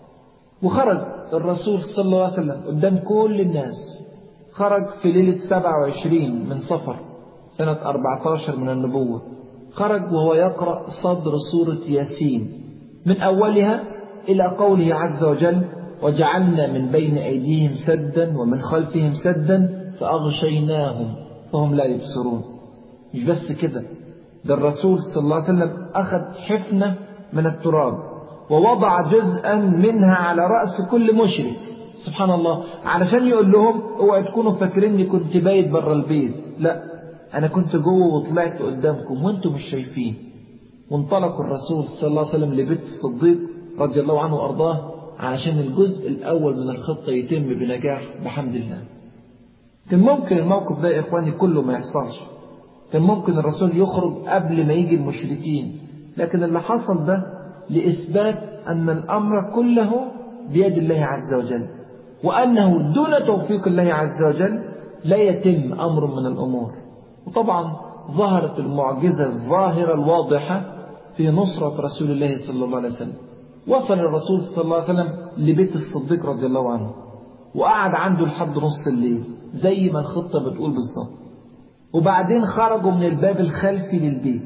وخرج الرسول صلى الله عليه وسلم قدام كل الناس خرج في ليلة 27 من صفر سنة 14 من النبوة خرج وهو يقرأ صدر سورة ياسين من أولها إلى قوله عز وجل وجعلنا من بين أيديهم سدا ومن خلفهم سدا فأغشيناهم فهم لا يبصرون مش بس كده ده الرسول صلى الله عليه وسلم أخذ حفنة من التراب ووضع جزءا منها على رأس كل مشرك سبحان الله علشان يقول لهم اوعوا تكونوا فاكريني كنت بايت بره البيت لا انا كنت جوه وطلعت قدامكم وانتم مش شايفين وانطلق الرسول صلى الله عليه وسلم لبيت الصديق رضي الله عنه وارضاه علشان الجزء الاول من الخطه يتم بنجاح بحمد الله كان ممكن الموقف ده يا اخواني كله ما يحصلش كان ممكن الرسول يخرج قبل ما يجي المشركين لكن اللي حصل ده لإثبات أن الأمر كله بيد الله عز وجل وأنه دون توفيق الله عز وجل لا يتم أمر من الأمور وطبعا ظهرت المعجزة الظاهرة الواضحة في نصرة رسول الله صلى الله عليه وسلم وصل الرسول صلى الله عليه وسلم لبيت الصديق رضي الله عنه وقعد عنده لحد نص الليل زي ما الخطة بتقول بالظبط وبعدين خرجوا من الباب الخلفي للبيت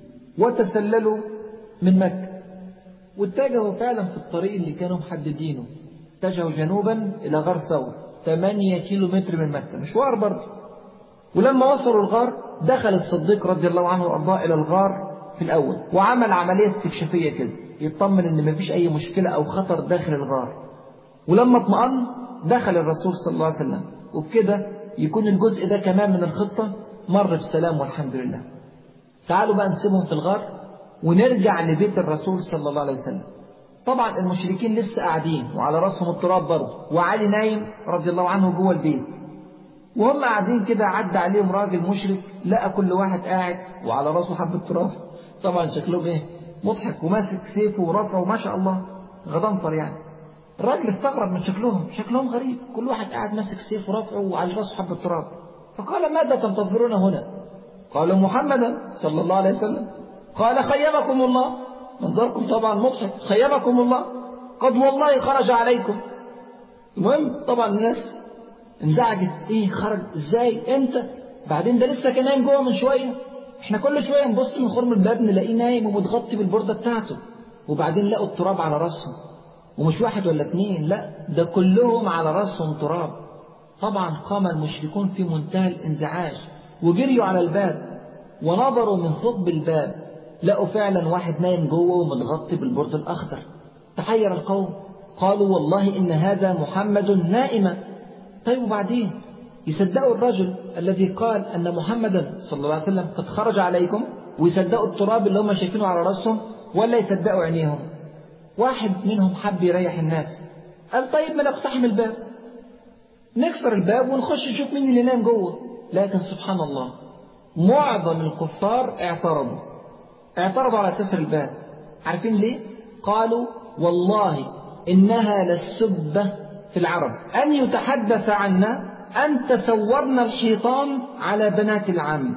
وتسللوا من مكة واتجهوا فعلا في الطريق اللي كانوا محددينه اتجهوا جنوبا إلى غار ثور 8 كيلو متر من مكة مشوار برضه ولما وصلوا الغار دخل الصديق رضي الله عنه وأرضاه إلى الغار في الأول وعمل عملية استكشافية كده يطمن إن مفيش أي مشكلة أو خطر داخل الغار ولما اطمأن دخل الرسول صلى الله عليه وسلم وبكده يكون الجزء ده كمان من الخطة مر بسلام والحمد لله تعالوا بقى نسيبهم في الغار ونرجع لبيت الرسول صلى الله عليه وسلم طبعا المشركين لسه قاعدين وعلى راسهم التراب برضه وعلي نايم رضي الله عنه جوه البيت وهم قاعدين كده عدى عليهم راجل مشرك لقى كل واحد قاعد وعلى راسه حبة تراب طبعا شكلهم ايه مضحك وماسك سيفه ورفعه وما شاء الله غضنفر يعني الراجل استغرب من شكلهم شكلهم غريب كل واحد قاعد ماسك سيف ورفعه وعلى راسه حبة تراب فقال ماذا تنتظرون هنا قالوا محمدا صلى الله عليه وسلم قال خيبكم الله منظركم طبعا مضحك خيبكم الله قد والله خرج عليكم المهم طبعا الناس انزعجت ايه خرج ازاي امتى بعدين ده لسه كان نايم جوه من شويه احنا كل شويه نبص من خرم الباب نلاقيه نايم ومتغطي بالبرده بتاعته وبعدين لقوا التراب على راسهم ومش واحد ولا اتنين لا ده كلهم على راسهم تراب طبعا قام المشركون في منتهى الانزعاج وجريوا على الباب ونظروا من ثقب الباب لقوا فعلا واحد نايم جوه ومتغطي بالبرد الأخضر تحير القوم قالوا والله إن هذا محمد نائما طيب وبعدين يصدقوا الرجل الذي قال أن محمدا صلى الله عليه وسلم قد خرج عليكم ويصدقوا التراب اللي هم شايفينه على رأسهم ولا يصدقوا عينيهم واحد منهم حب يريح الناس قال طيب ما نقتحم الباب نكسر الباب ونخش نشوف مين اللي نام جوه لكن سبحان الله معظم الكفار اعترضوا اعترضوا على كسر الباب عارفين ليه؟ قالوا والله إنها للسبة في العرب أن يتحدث عنا أن تسورنا الحيطان على بنات العم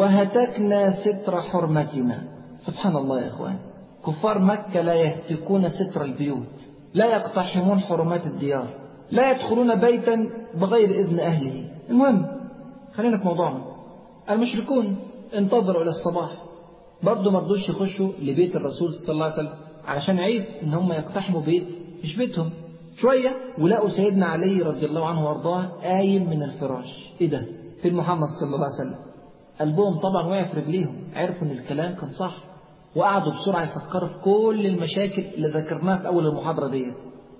وهتكنا ستر حرمتنا سبحان الله يا إخوان كفار مكة لا يهتكون ستر البيوت لا يقتحمون حرمات الديار لا يدخلون بيتا بغير إذن أهله المهم خلينا في موضوعنا المشركون انتظروا إلى الصباح برضه ما رضوش يخشوا لبيت الرسول صلى الله عليه وسلم علشان عيب ان هم يقتحموا بيت مش بيتهم شوية ولقوا سيدنا علي رضي الله عنه وارضاه قايم من الفراش ايه ده في محمد صلى الله عليه وسلم قلبهم طبعا وقع في رجليهم عرفوا ان الكلام كان صح وقعدوا بسرعة يفكروا في كل المشاكل اللي ذكرناها في أول المحاضرة ديت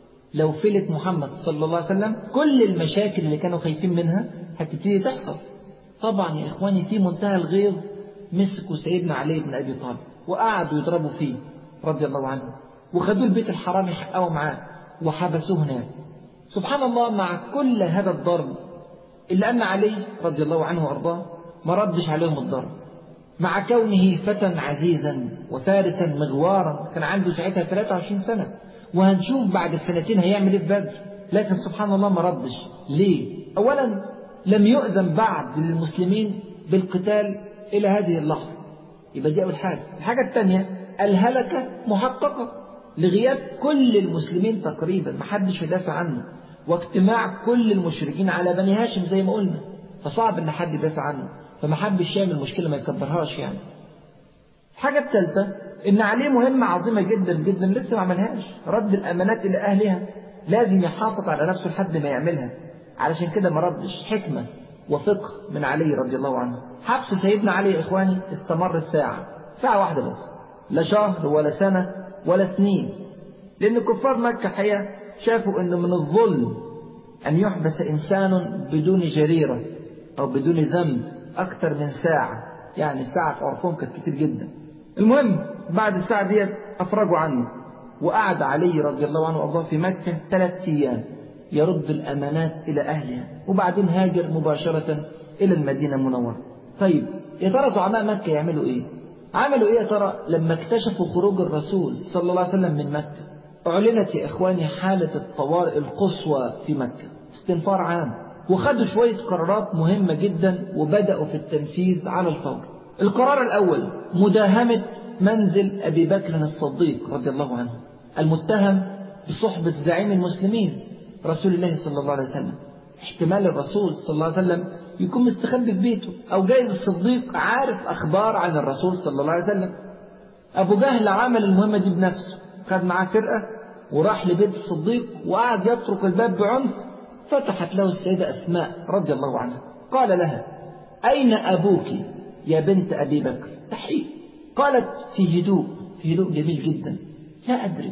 لو فلت محمد صلى الله عليه وسلم كل المشاكل اللي كانوا خايفين منها هتبتدي تحصل طبعا يا إخواني في منتهى الغيظ مسكوا سيدنا علي بن أبي طالب وقعدوا يضربوا فيه رضي الله عنه وخدوه البيت الحرام يحققوا معاه وحبسوه هناك سبحان الله مع كل هذا الضرب إلا أن علي رضي الله عنه وأرضاه ما ردش عليهم الضرب مع كونه فتى عزيزا وفارسا مغوارا كان عنده ساعتها 23 سنة وهنشوف بعد السنتين هيعمل ايه في بدر لكن سبحان الله ما ردش ليه أولا لم يؤذن بعد للمسلمين بالقتال إلى هذه اللحظة يبقى دي أول حاجة الحاجة الثانية الهلكة محققة لغياب كل المسلمين تقريبا محدش يدافع عنه واجتماع كل المشركين على بني هاشم زي ما قلنا فصعب ان حد يدافع عنه فما حبش يعمل مشكلة ما يكبرهاش يعني الحاجة الثالثة إن عليه مهمة عظيمة جدا جدا لسه ما عملهاش رد الأمانات إلى أهلها لازم يحافظ على نفسه لحد ما يعملها علشان كده ما ردش حكمة وفقه من علي رضي الله عنه حبس سيدنا علي يا إخواني استمر ساعة ساعة واحدة بس لا شهر ولا سنة ولا سنين لأن كفار مكة حقيقة شافوا أنه من الظلم أن يحبس إنسان بدون جريرة أو بدون ذنب أكثر من ساعة يعني ساعة في عرفهم كانت كتير جدا المهم بعد الساعة ديت أفرجوا عنه وقعد علي رضي الله عنه وأرضاه في مكة ثلاث أيام يرد الأمانات إلى أهلها وبعدين هاجر مباشرة إلى المدينة المنورة طيب يا ترى زعماء مكة يعملوا إيه؟ عملوا إيه يا ترى لما اكتشفوا خروج الرسول صلى الله عليه وسلم من مكة أعلنت يا إخواني حالة الطوارئ القصوى في مكة استنفار عام وخدوا شوية قرارات مهمة جدا وبدأوا في التنفيذ على الفور القرار الأول مداهمة منزل أبي بكر الصديق رضي الله عنه المتهم بصحبة زعيم المسلمين رسول الله صلى الله عليه وسلم احتمال الرسول صلى الله عليه وسلم يكون مستخبي في بيته أو جايز الصديق عارف أخبار عن الرسول صلى الله عليه وسلم أبو جهل عمل المهمة دي بنفسه خد معاه فرقة وراح لبيت الصديق وقعد يطرق الباب بعنف فتحت له السيدة أسماء رضي الله عنها قال لها أين أبوك يا بنت أبي بكر تحقيق قالت في هدوء في هدوء جميل جدا لا أدري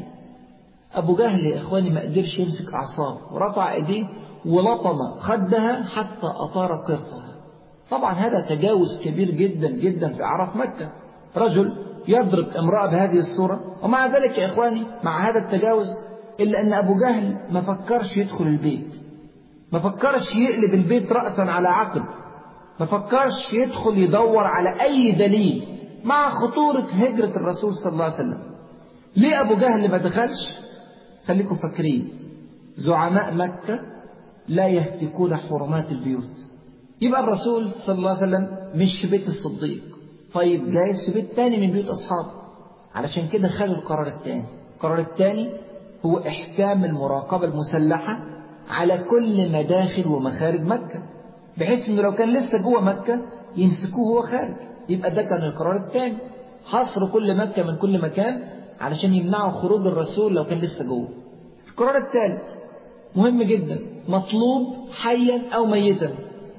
أبو جهل يا إخواني ما قدرش يمسك أعصابه ورفع إيديه ولطم خدها حتى أطار قرطها طبعا هذا تجاوز كبير جدا جدا في أعراف مكة رجل يضرب امرأة بهذه الصورة ومع ذلك يا إخواني مع هذا التجاوز إلا أن أبو جهل ما فكرش يدخل البيت ما فكرش يقلب البيت رأسا على عقب ما فكرش يدخل يدور على أي دليل مع خطورة هجرة الرسول صلى الله عليه وسلم ليه أبو جهل ما دخلش خليكم فاكرين زعماء مكة لا يهتكون حرمات البيوت يبقى الرسول صلى الله عليه وسلم مش في بيت الصديق طيب جايز في بيت تاني من بيوت أصحابه علشان كده خدوا القرار الثاني القرار الثاني هو إحكام المراقبة المسلحة على كل مداخل ومخارج مكة بحيث انه لو كان لسه جوه مكة يمسكوه وهو خارج يبقى ده كان القرار الثاني حصر كل مكة من كل مكان علشان يمنعوا خروج الرسول لو كان لسه جوه القرار الثالث مهم جدا مطلوب حيا أو ميتا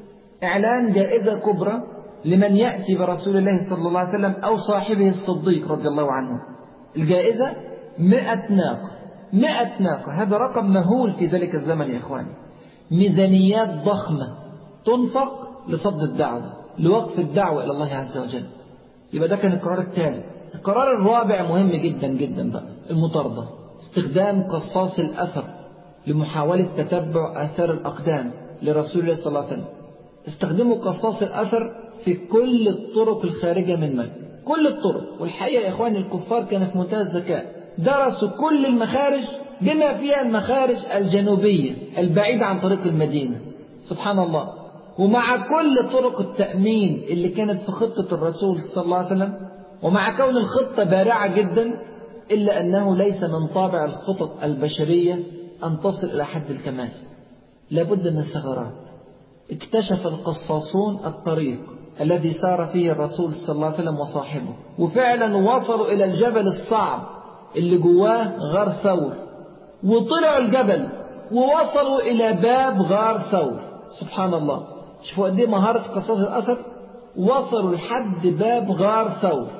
إعلان جائزة كبرى لمن يأتي برسول الله صلى الله عليه وسلم أو صاحبه الصديق رضي الله عنه الجائزة مئة ناقة مئة ناقة هذا رقم مهول في ذلك الزمن يا إخواني ميزانيات ضخمة تنفق لصد الدعوة لوقف الدعوة إلى الله عز وجل يبقى ده كان القرار الثالث القرار الرابع مهم جدا جدا بقى المطاردة استخدام قصاص الأثر لمحاولة تتبع آثار الأقدام لرسول الله صلى الله عليه وسلم استخدموا قصاص الأثر في كل الطرق الخارجة من مكة كل الطرق والحقيقة يا إخواني الكفار كانوا في منتهى الذكاء درسوا كل المخارج بما فيها المخارج الجنوبية البعيدة عن طريق المدينة سبحان الله ومع كل طرق التأمين اللي كانت في خطة الرسول صلى الله عليه وسلم ومع كون الخطة بارعة جدا إلا أنه ليس من طابع الخطط البشرية أن تصل إلى حد الكمال لابد من ثغرات اكتشف القصاصون الطريق الذي سار فيه الرسول صلى الله عليه وسلم وصاحبه وفعلا وصلوا إلى الجبل الصعب اللي جواه غار ثور وطلعوا الجبل ووصلوا إلى باب غار ثور سبحان الله شوفوا قد ايه مهارة قصاص الأثر وصلوا لحد باب غار ثور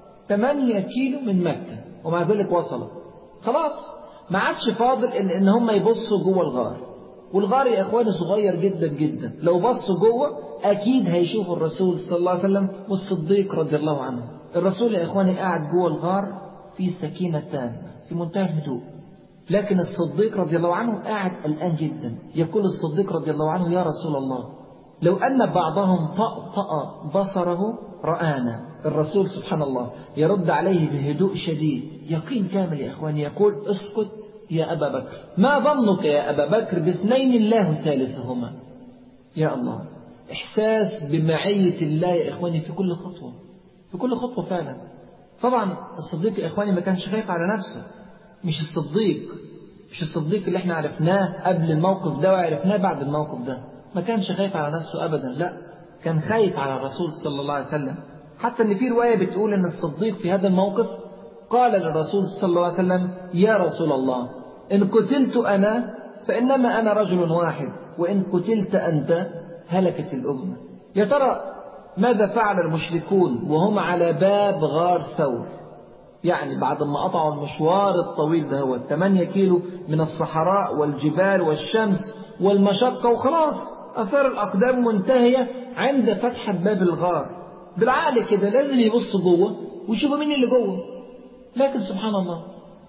8 كيلو من مكة ومع ذلك وصلوا خلاص ما عادش فاضل إلا إن هم يبصوا جوه الغار والغار يا إخواني صغير جدا جدا لو بصوا جوه أكيد هيشوفوا الرسول صلى الله عليه وسلم والصديق رضي الله عنه الرسول يا إخواني قاعد جوه الغار في سكينة تامة في منتهى الهدوء لكن الصديق رضي الله عنه قاعد قلقان جدا يقول الصديق رضي الله عنه يا رسول الله لو أن بعضهم طأطأ بصره رآنا الرسول سبحان الله يرد عليه بهدوء شديد يقين كامل يا إخواني يقول اسكت يا أبا بكر ما ظنك يا أبا بكر باثنين الله ثالثهما يا الله إحساس بمعية الله يا إخواني في كل خطوة في كل خطوة فعلا طبعا الصديق يا إخواني ما كانش خايف على نفسه مش الصديق مش الصديق اللي احنا عرفناه قبل الموقف ده وعرفناه بعد الموقف ده ما كانش خايف على نفسه أبدا لا كان خايف على الرسول صلى الله عليه وسلم حتى ان في رواية بتقول ان الصديق في هذا الموقف قال للرسول صلى الله عليه وسلم يا رسول الله إن قتلت أنا فإنما أنا رجل واحد وإن قتلت أنت هلكت الأمة يا ترى ماذا فعل المشركون وهم على باب غار ثور يعني بعد ما قطعوا المشوار الطويل ده هو 8 كيلو من الصحراء والجبال والشمس والمشقة وخلاص أثار الأقدام منتهية عند فتحة باب الغار بالعقل كده لازم يبصوا جوه ويشوفوا مين اللي جوه لكن سبحان الله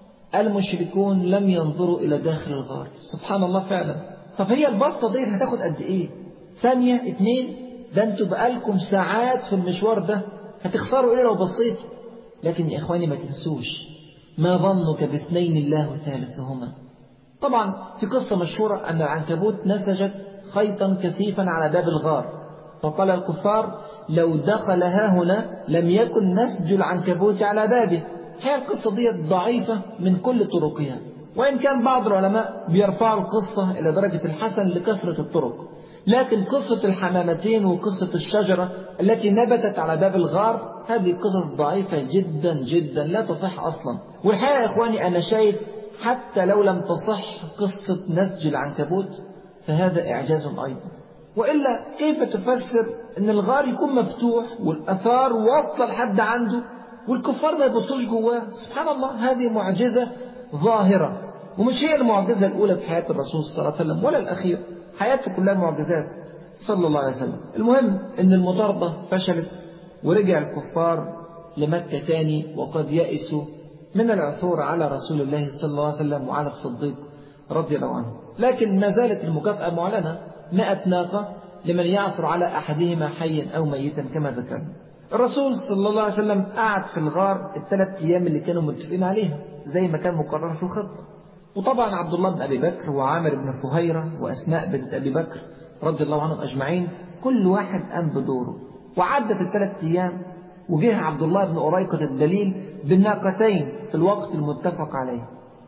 المشركون لم ينظروا إلى داخل الغار سبحان الله فعلا طب هي البسطة دي هتاخد قد إيه ثانية اتنين ده انتوا بقالكم ساعات في المشوار ده هتخسروا إيه لو بصيتوا لكن يا إخواني ما تنسوش ما ظنك باثنين الله ثالثهما طبعا في قصة مشهورة أن العنكبوت نسجت خيطا كثيفا على باب الغار فقال الكفار لو دخل ها هنا لم يكن نسج العنكبوت على بابه هي القصة دي ضعيفة من كل طرقها وإن كان بعض العلماء بيرفعوا القصة إلى درجة الحسن لكثرة الطرق لكن قصة الحمامتين وقصة الشجرة التي نبتت على باب الغار هذه قصص ضعيفة جدا جدا لا تصح أصلا والحقيقة يا إخواني أنا شايف حتى لو لم تصح قصة نسج العنكبوت فهذا إعجاز أيضا وإلا كيف تفسر أن الغار يكون مفتوح والأثار واصلة لحد عنده والكفار ما يبصوش جواه سبحان الله هذه معجزة ظاهرة ومش هي المعجزة الأولى في حياة الرسول صلى الله عليه وسلم ولا الأخير حياته كلها معجزات صلى الله عليه وسلم المهم أن المطاردة فشلت ورجع الكفار لمكة تاني وقد يأسوا من العثور على رسول الله صلى الله عليه وسلم وعلى الصديق رضي الله عنه لكن ما زالت المكافأة معلنة مئة ناقة لمن يعثر على أحدهما حيا أو ميتا كما ذكرنا الرسول صلى الله عليه وسلم قعد في الغار الثلاث أيام اللي كانوا متفقين عليها زي ما كان مقرر في الخطة وطبعا عبد الله بن أبي بكر وعامر بن فهيرة وأسماء بنت أبي بكر رضي الله عنهم أجمعين كل واحد قام بدوره وعدت الثلاث أيام وجه عبد الله بن أريقة الدليل بالناقتين في الوقت المتفق عليه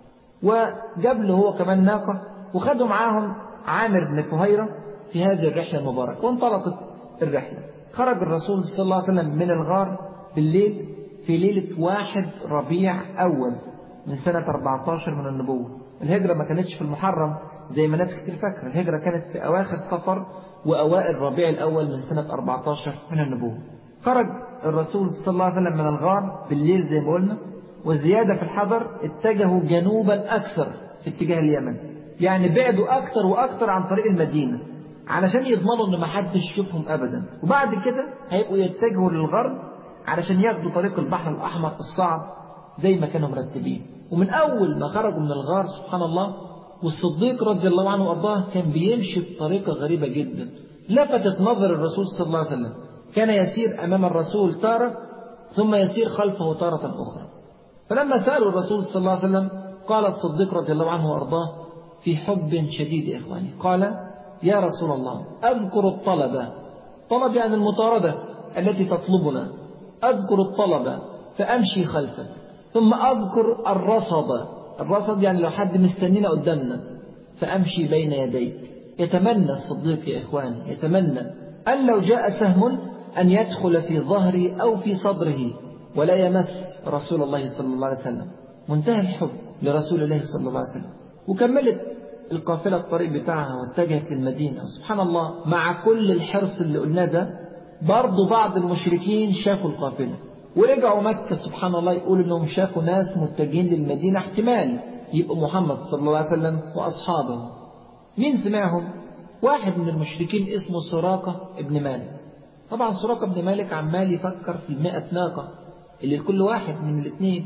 وجاب له هو كمان ناقة وخدوا معاهم عامر بن فهيرة في هذه الرحلة المباركة وانطلقت الرحلة خرج الرسول صلى الله عليه وسلم من الغار بالليل في ليلة واحد ربيع أول من سنة 14 من النبوة الهجرة ما كانتش في المحرم زي ما ناس كتير فاكرة الهجرة كانت في أواخر صفر وأوائل ربيع الأول من سنة 14 من النبوة خرج الرسول صلى الله عليه وسلم من الغار بالليل زي ما قلنا والزيادة في الحذر اتجهوا جنوبا أكثر في اتجاه اليمن يعني بعدوا أكثر وأكثر عن طريق المدينة علشان يضمنوا ان ما حدش يشوفهم ابدا وبعد كده هيبقوا يتجهوا للغرب علشان ياخدوا طريق البحر الاحمر الصعب زي ما كانوا مرتبين ومن اول ما خرجوا من الغار سبحان الله والصديق رضي الله عنه وارضاه كان بيمشي بطريقه غريبه جدا لفتت نظر الرسول صلى الله عليه وسلم كان يسير أمام الرسول تارة ثم يسير خلفه تارة أخرى فلما سألوا الرسول صلى الله عليه وسلم قال الصديق رضي الله عنه وأرضاه في حب شديد يا إخواني قال يا رسول الله أذكر الطلبة طلب يعني المطاردة التي تطلبنا أذكر الطلبة فأمشي خلفك ثم أذكر الرصد الرصد يعني لو حد مستنينا قدامنا فأمشي بين يديك يتمنى الصديق يا إخواني يتمنى أن لو جاء سهم أن يدخل في ظهري أو في صدره ولا يمس رسول الله صلى الله عليه وسلم منتهى الحب لرسول الله صلى الله عليه وسلم وكملت القافلة الطريق بتاعها واتجهت للمدينة سبحان الله مع كل الحرص اللي قلناه ده برضه بعض المشركين شافوا القافلة ورجعوا مكة سبحان الله يقولوا انهم شافوا ناس متجهين للمدينة احتمال يبقوا محمد صلى الله عليه وسلم واصحابه مين سمعهم؟ واحد من المشركين اسمه سراقة ابن مالك طبعا سراقة ابن مالك عمال يفكر في المئة ناقة اللي لكل واحد من الاثنين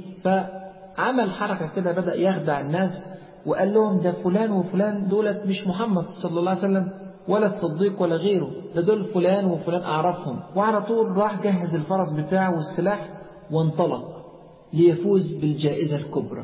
فعمل حركة كده بدأ يخدع الناس وقال لهم ده فلان وفلان دولت مش محمد صلى الله عليه وسلم ولا الصديق ولا غيره ده دول فلان وفلان أعرفهم وعلى طول راح جهز الفرس بتاعه والسلاح وانطلق ليفوز بالجائزة الكبرى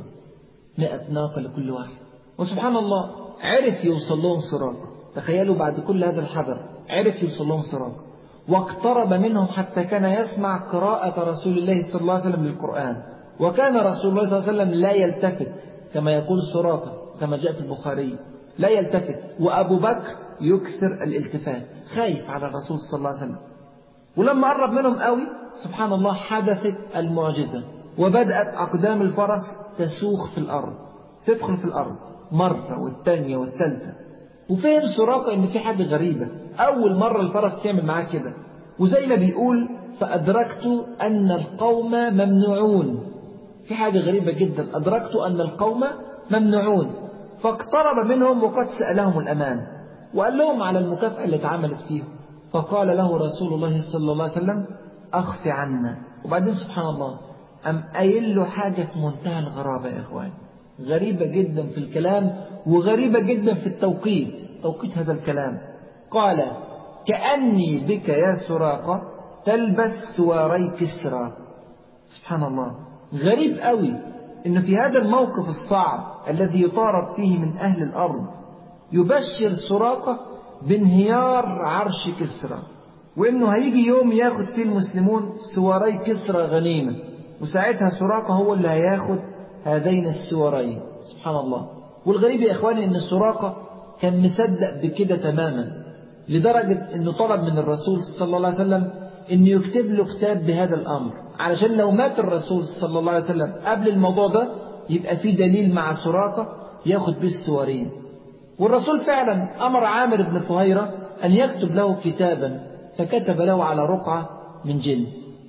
مئة ناقة لكل واحد وسبحان الله عرف يوصل لهم سراقة تخيلوا بعد كل هذا الحذر عرف يوصل لهم سراقة واقترب منهم حتى كان يسمع قراءة رسول الله صلى الله عليه وسلم للقرآن وكان رسول الله صلى الله عليه وسلم لا يلتفت كما يقول سراقة كما جاء في البخاري لا يلتفت وأبو بكر يكثر الالتفات خايف على الرسول صلى الله عليه وسلم ولما قرب منهم قوي سبحان الله حدثت المعجزة وبدأت أقدام الفرس تسوخ في الأرض تدخل في الأرض مرة والثانية والثالثة وفهم سراقة إن في حاجة غريبة أول مرة الفرس يعمل معاه كده وزي ما بيقول فأدركت أن القوم ممنوعون في حاجة غريبة جدا أدركت أن القوم ممنوعون فاقترب منهم وقد سألهم الأمان وقال لهم على المكافأة اللي اتعملت فيهم فقال له رسول الله صلى الله عليه وسلم أخف عنا وبعدين سبحان الله أم قايل له حاجة في منتهى الغرابة يا إخوان غريبة جدا في الكلام وغريبة جدا في التوقيت توقيت هذا الكلام قال كأني بك يا سراقة تلبس سواري كسرى سبحان الله غريب قوي إن في هذا الموقف الصعب الذي يطارد فيه من أهل الأرض يبشر سراقة بانهيار عرش كسرى وإنه هيجي يوم ياخد فيه المسلمون سواري كسرى غنيمة وساعتها سراقة هو اللي هياخد هذين السوارين سبحان الله والغريب يا إخواني إن سراقة كان مصدق بكده تماما لدرجة إنه طلب من الرسول صلى الله عليه وسلم إنه يكتب له كتاب بهذا الأمر علشان لو مات الرسول صلى الله عليه وسلم قبل الموضوع ده يبقى في دليل مع سراقة ياخد به السوارين والرسول فعلا أمر عامر بن فهيرة أن يكتب له كتابا فكتب له على رقعة من جلد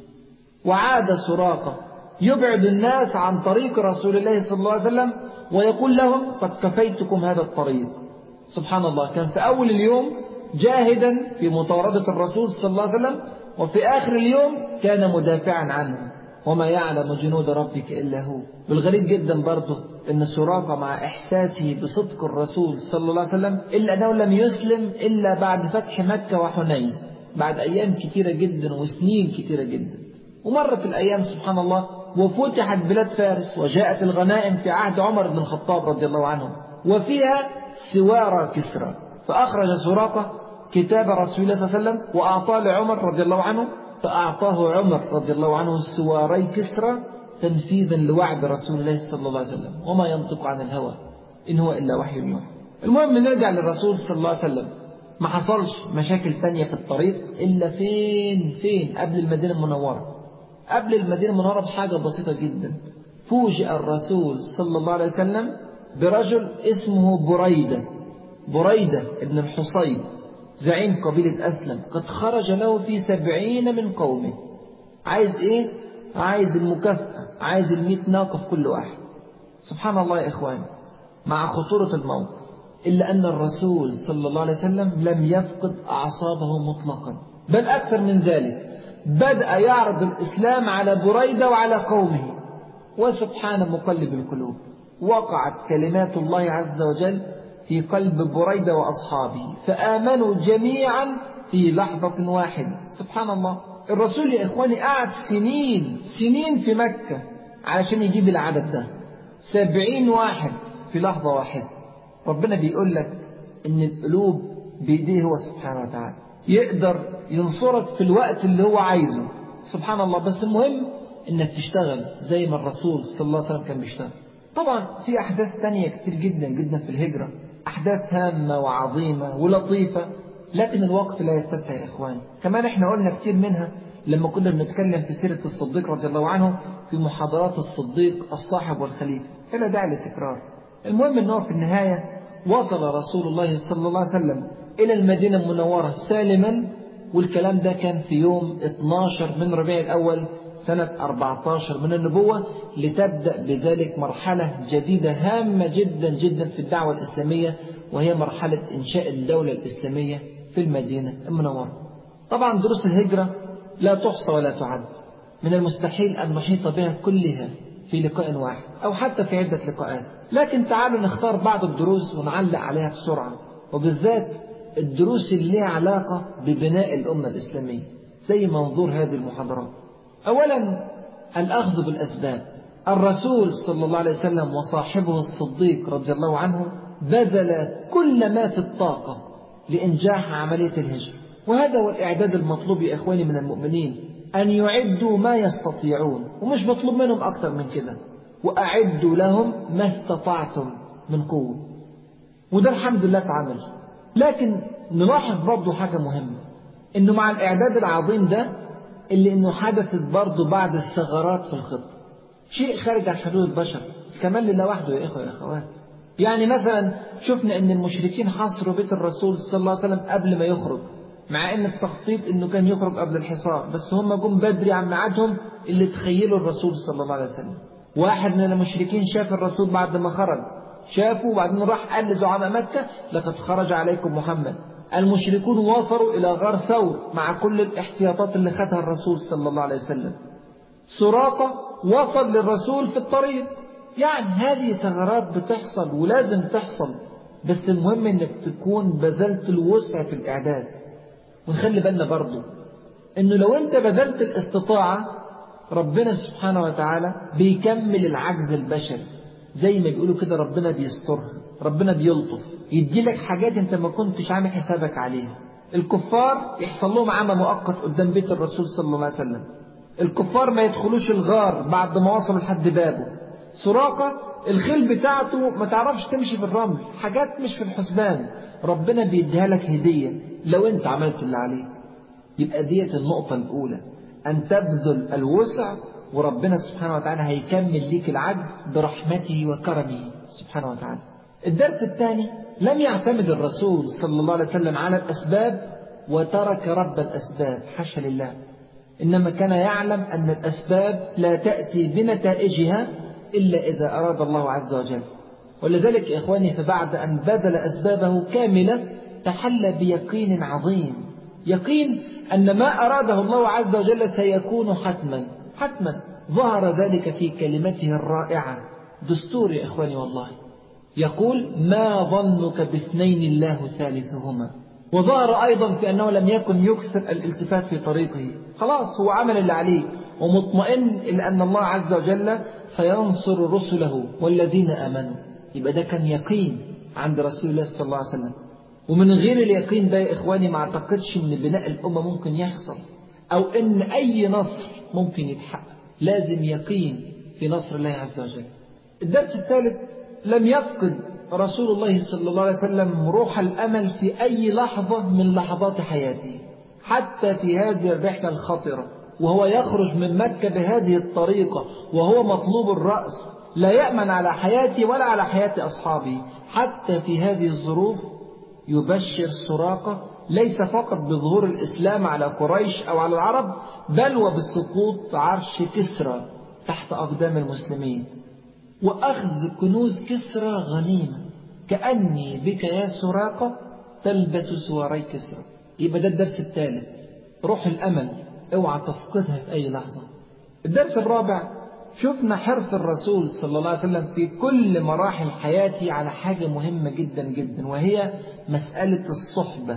وعاد سراقة يبعد الناس عن طريق رسول الله صلى الله عليه وسلم ويقول لهم قد كفيتكم هذا الطريق سبحان الله كان في أول اليوم جاهدا في مطاردة الرسول صلى الله عليه وسلم وفي آخر اليوم كان مدافعا عنه وما يعلم جنود ربك إلا هو والغريب جدا برضه أن سراقة مع إحساسه بصدق الرسول صلى الله عليه وسلم إلا أنه لم يسلم إلا بعد فتح مكة وحنين بعد أيام كثيرة جدا وسنين كثيرة جدا ومرت الأيام سبحان الله وفتحت بلاد فارس وجاءت الغنائم في عهد عمر بن الخطاب رضي الله عنه وفيها سوار كسرى فأخرج سراقة كتاب رسول الله صلى الله عليه وسلم وأعطاه لعمر رضي الله عنه فأعطاه عمر رضي الله عنه السواري كسرى تنفيذا لوعد رسول الله صلى الله عليه وسلم وما ينطق عن الهوى إن هو إلا وحي يوحى المهم نرجع للرسول صلى الله عليه وسلم ما حصلش مشاكل تانية في الطريق إلا فين فين قبل المدينة المنورة قبل المدينة المنورة بحاجة بسيطة جدا فوجئ الرسول صلى الله عليه وسلم برجل اسمه بريدة بريدة ابن الحصيب زعيم قبيلة أسلم قد خرج له في سبعين من قومه عايز إيه؟ عايز المكافأة عايز المئة ناقة في كل واحد سبحان الله يا إخواني مع خطورة الموقف إلا أن الرسول صلى الله عليه وسلم لم يفقد أعصابه مطلقا بل أكثر من ذلك بدأ يعرض الإسلام على بريدة وعلى قومه وسبحان مقلب القلوب وقعت كلمات الله عز وجل في قلب بريدة وأصحابه فآمنوا جميعا في لحظة واحدة سبحان الله الرسول يا إخواني قعد سنين سنين في مكة علشان يجيب العدد ده سبعين واحد في لحظة واحدة ربنا بيقول لك إن القلوب بإيديه هو سبحانه وتعالى يقدر ينصرك في الوقت اللي هو عايزه سبحان الله بس المهم إنك تشتغل زي ما الرسول صلى الله عليه وسلم كان بيشتغل طبعا في أحداث تانية كتير جدا جدا في الهجرة أحداث هامة وعظيمة ولطيفة لكن الوقت لا يتسع يا إخواني كمان إحنا قلنا كتير منها لما كنا بنتكلم في سيرة الصديق رضي الله عنه في محاضرات الصديق الصاحب والخليفة فلا داعي للتكرار المهم أنه في النهاية وصل رسول الله صلى الله عليه وسلم إلى المدينة المنورة سالما والكلام ده كان في يوم 12 من ربيع الأول سنة 14 من النبوة لتبدأ بذلك مرحلة جديدة هامة جدا جدا في الدعوة الإسلامية وهي مرحلة إنشاء الدولة الإسلامية في المدينة المنورة طبعا دروس الهجرة لا تحصى ولا تعد من المستحيل أن نحيط بها كلها في لقاء واحد أو حتى في عدة لقاءات لكن تعالوا نختار بعض الدروس ونعلق عليها بسرعة وبالذات الدروس اللي لها علاقة ببناء الأمة الإسلامية زي منظور هذه المحاضرات أولا الأخذ بالأسباب الرسول صلى الله عليه وسلم وصاحبه الصديق رضي الله عنه بذل كل ما في الطاقة لإنجاح عملية الهجرة وهذا هو الإعداد المطلوب يا إخواني من المؤمنين أن يعدوا ما يستطيعون ومش مطلوب منهم أكثر من كده وأعدوا لهم ما استطعتم من قوة وده الحمد لله اتعمل لكن نلاحظ برضه حاجة مهمة إنه مع الإعداد العظيم ده اللي إنه حدثت برضه بعض الثغرات في الخطة شيء خارج عن حدود البشر كمان لله وحده يا إخوة يا أخوات يعني مثلا شفنا إن المشركين حاصروا بيت الرسول صلى الله عليه وسلم قبل ما يخرج مع ان التخطيط انه كان يخرج قبل الحصار بس هم جم بدري عن ميعادهم اللي تخيلوا الرسول صلى الله عليه وسلم واحد من المشركين شاف الرسول بعد ما خرج شافه وبعدين راح قال لزعماء مكة لقد خرج عليكم محمد المشركون وصلوا إلى غار ثور مع كل الاحتياطات اللي خدها الرسول صلى الله عليه وسلم سراقة وصل للرسول في الطريق يعني هذه ثغرات بتحصل ولازم تحصل بس المهم انك تكون بذلت الوسع في الاعداد ونخلي بالنا برضه انه لو انت بذلت الاستطاعة ربنا سبحانه وتعالى بيكمل العجز البشري زي ما بيقولوا كده ربنا بيسترها ربنا بيلطف يدي لك حاجات انت ما كنتش عامل حسابك عليها الكفار يحصل لهم عمى مؤقت قدام بيت الرسول صلى الله عليه وسلم الكفار ما يدخلوش الغار بعد ما وصلوا لحد بابه سراقة الخيل بتاعته ما تعرفش تمشي في الرمل حاجات مش في الحسبان ربنا بيديها لك هدية لو انت عملت اللي عليك يبقى ديت النقطة الأولى أن تبذل الوسع وربنا سبحانه وتعالى هيكمل ليك العجز برحمته وكرمه سبحانه وتعالى الدرس الثاني لم يعتمد الرسول صلى الله عليه وسلم على الأسباب وترك رب الأسباب حاشا لله إنما كان يعلم أن الأسباب لا تأتي بنتائجها إلا إذا أراد الله عز وجل ولذلك يا إخواني فبعد أن بذل أسبابه كاملة تحلى بيقين عظيم يقين أن ما أراده الله عز وجل سيكون حتما حتما ظهر ذلك في كلمته الرائعة دستور يا إخواني والله يقول ما ظنك باثنين الله ثالثهما وظهر أيضا في أنه لم يكن يكثر الالتفات في طريقه خلاص هو عمل اللي عليه ومطمئن إلى أن الله عز وجل سينصر رسله والذين آمنوا يبقى ده كان يقين عند رسول الله صلى الله عليه وسلم ومن غير اليقين ده يا إخواني ما أعتقدش إن بناء الأمة ممكن يحصل أو إن أي نصر ممكن يتحقق لازم يقين في نصر الله عز وجل الدرس الثالث لم يفقد رسول الله صلى الله عليه وسلم روح الأمل في أي لحظة من لحظات حياته حتى في هذه الرحلة الخطرة وهو يخرج من مكة بهذه الطريقة وهو مطلوب الرأس لا يأمن على حياته ولا على حياة أصحابه حتى في هذه الظروف يبشر سراقة ليس فقط بظهور الإسلام على قريش أو على العرب بل وبسقوط عرش كسرى تحت أقدام المسلمين وأخذ كنوز كسرى غنيمة كأني بك يا سراقة تلبس سواري كسرى يبقى ده الدرس الثالث روح الأمل اوعى تفقدها في أي لحظة الدرس الرابع شفنا حرص الرسول صلى الله عليه وسلم في كل مراحل حياته على حاجة مهمة جدا جدا وهي مسألة الصحبة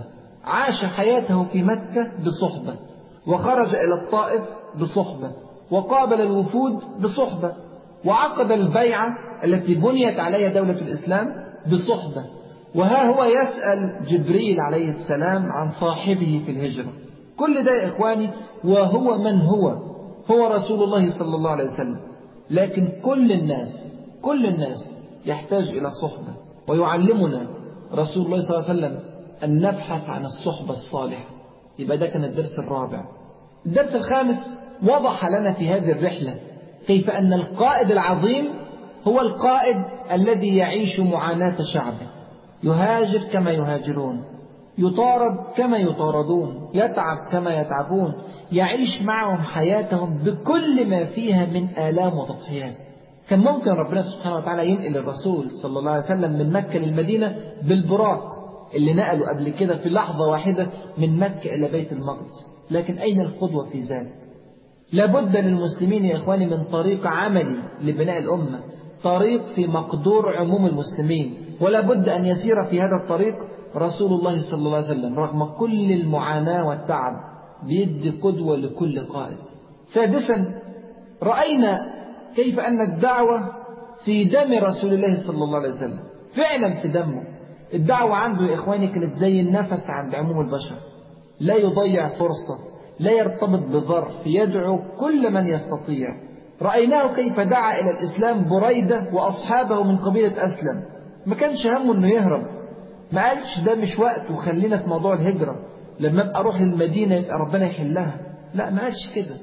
عاش حياته في مكة بصحبة وخرج إلى الطائف بصحبة وقابل الوفود بصحبة وعقد البيعة التي بنيت عليها دولة الإسلام بصحبة وها هو يسأل جبريل عليه السلام عن صاحبه في الهجرة كل ده يا إخواني وهو من هو هو رسول الله صلى الله عليه وسلم لكن كل الناس كل الناس يحتاج إلى صحبة ويعلمنا رسول الله صلى الله عليه وسلم أن نبحث عن الصحبة الصالحة يبقى ده كان الدرس الرابع الدرس الخامس وضح لنا في هذه الرحلة كيف أن القائد العظيم هو القائد الذي يعيش معاناة شعبه يهاجر كما يهاجرون يطارد كما يطاردون يتعب كما يتعبون يعيش معهم حياتهم بكل ما فيها من آلام وتضحيات كان ممكن ربنا سبحانه وتعالى ينقل الرسول صلى الله عليه وسلم من مكة للمدينة بالبراق اللي نقلوا قبل كده في لحظة واحدة من مكة إلى بيت المقدس لكن أين القدوة في ذلك لابد للمسلمين يا إخواني من طريق عملي لبناء الأمة طريق في مقدور عموم المسلمين ولا بد أن يسير في هذا الطريق رسول الله صلى الله عليه وسلم رغم كل المعاناة والتعب بيدي قدوة لكل قائد سادسا رأينا كيف أن الدعوة في دم رسول الله صلى الله عليه وسلم فعلا في دمه الدعوة عنده يا إخواني كانت زي النفس عند عموم البشر لا يضيع فرصة لا يرتبط بظرف يدعو كل من يستطيع رأيناه كيف دعا إلى الإسلام بريدة وأصحابه من قبيلة أسلم ما كانش همه أنه يهرب ما قالش ده مش وقت وخلينا في موضوع الهجرة لما أبقى أروح للمدينة يبقى ربنا يحلها لا ما قالش كده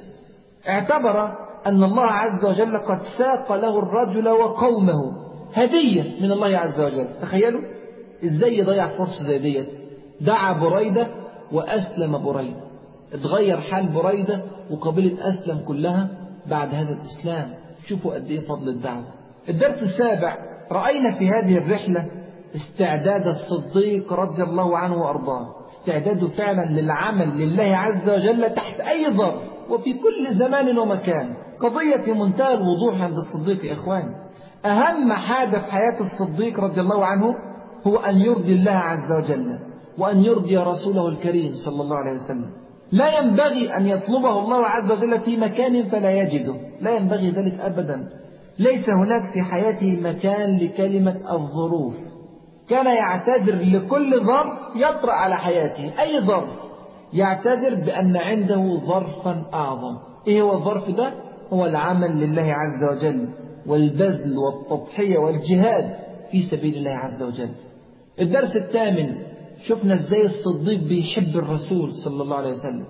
اعتبر أن الله عز وجل قد ساق له الرجل وقومه هدية من الله عز وجل تخيلوا ازاي يضيع فرصة زي ديت دعا بريدة وأسلم بريدة اتغير حال بريدة وقبيلة أسلم كلها بعد هذا الإسلام شوفوا قد إيه فضل الدعوة الدرس السابع رأينا في هذه الرحلة استعداد الصديق رضي الله عنه وأرضاه استعداده فعلا للعمل لله عز وجل تحت أي ظرف وفي كل زمان ومكان قضية في منتهى الوضوح عند الصديق يا إخواني أهم حاجة في حياة الصديق رضي الله عنه هو أن يرضي الله عز وجل وأن يرضي رسوله الكريم صلى الله عليه وسلم لا ينبغي أن يطلبه الله عز وجل في مكان فلا يجده لا ينبغي ذلك أبدا ليس هناك في حياته مكان لكلمة الظروف كان يعتذر لكل ظرف يطرأ على حياته أي ظرف يعتذر بأن عنده ظرفا أعظم إيه هو الظرف ده؟ هو العمل لله عز وجل والبذل والتضحية والجهاد في سبيل الله عز وجل الدرس الثامن شفنا ازاي الصديق بيحب الرسول صلى الله عليه وسلم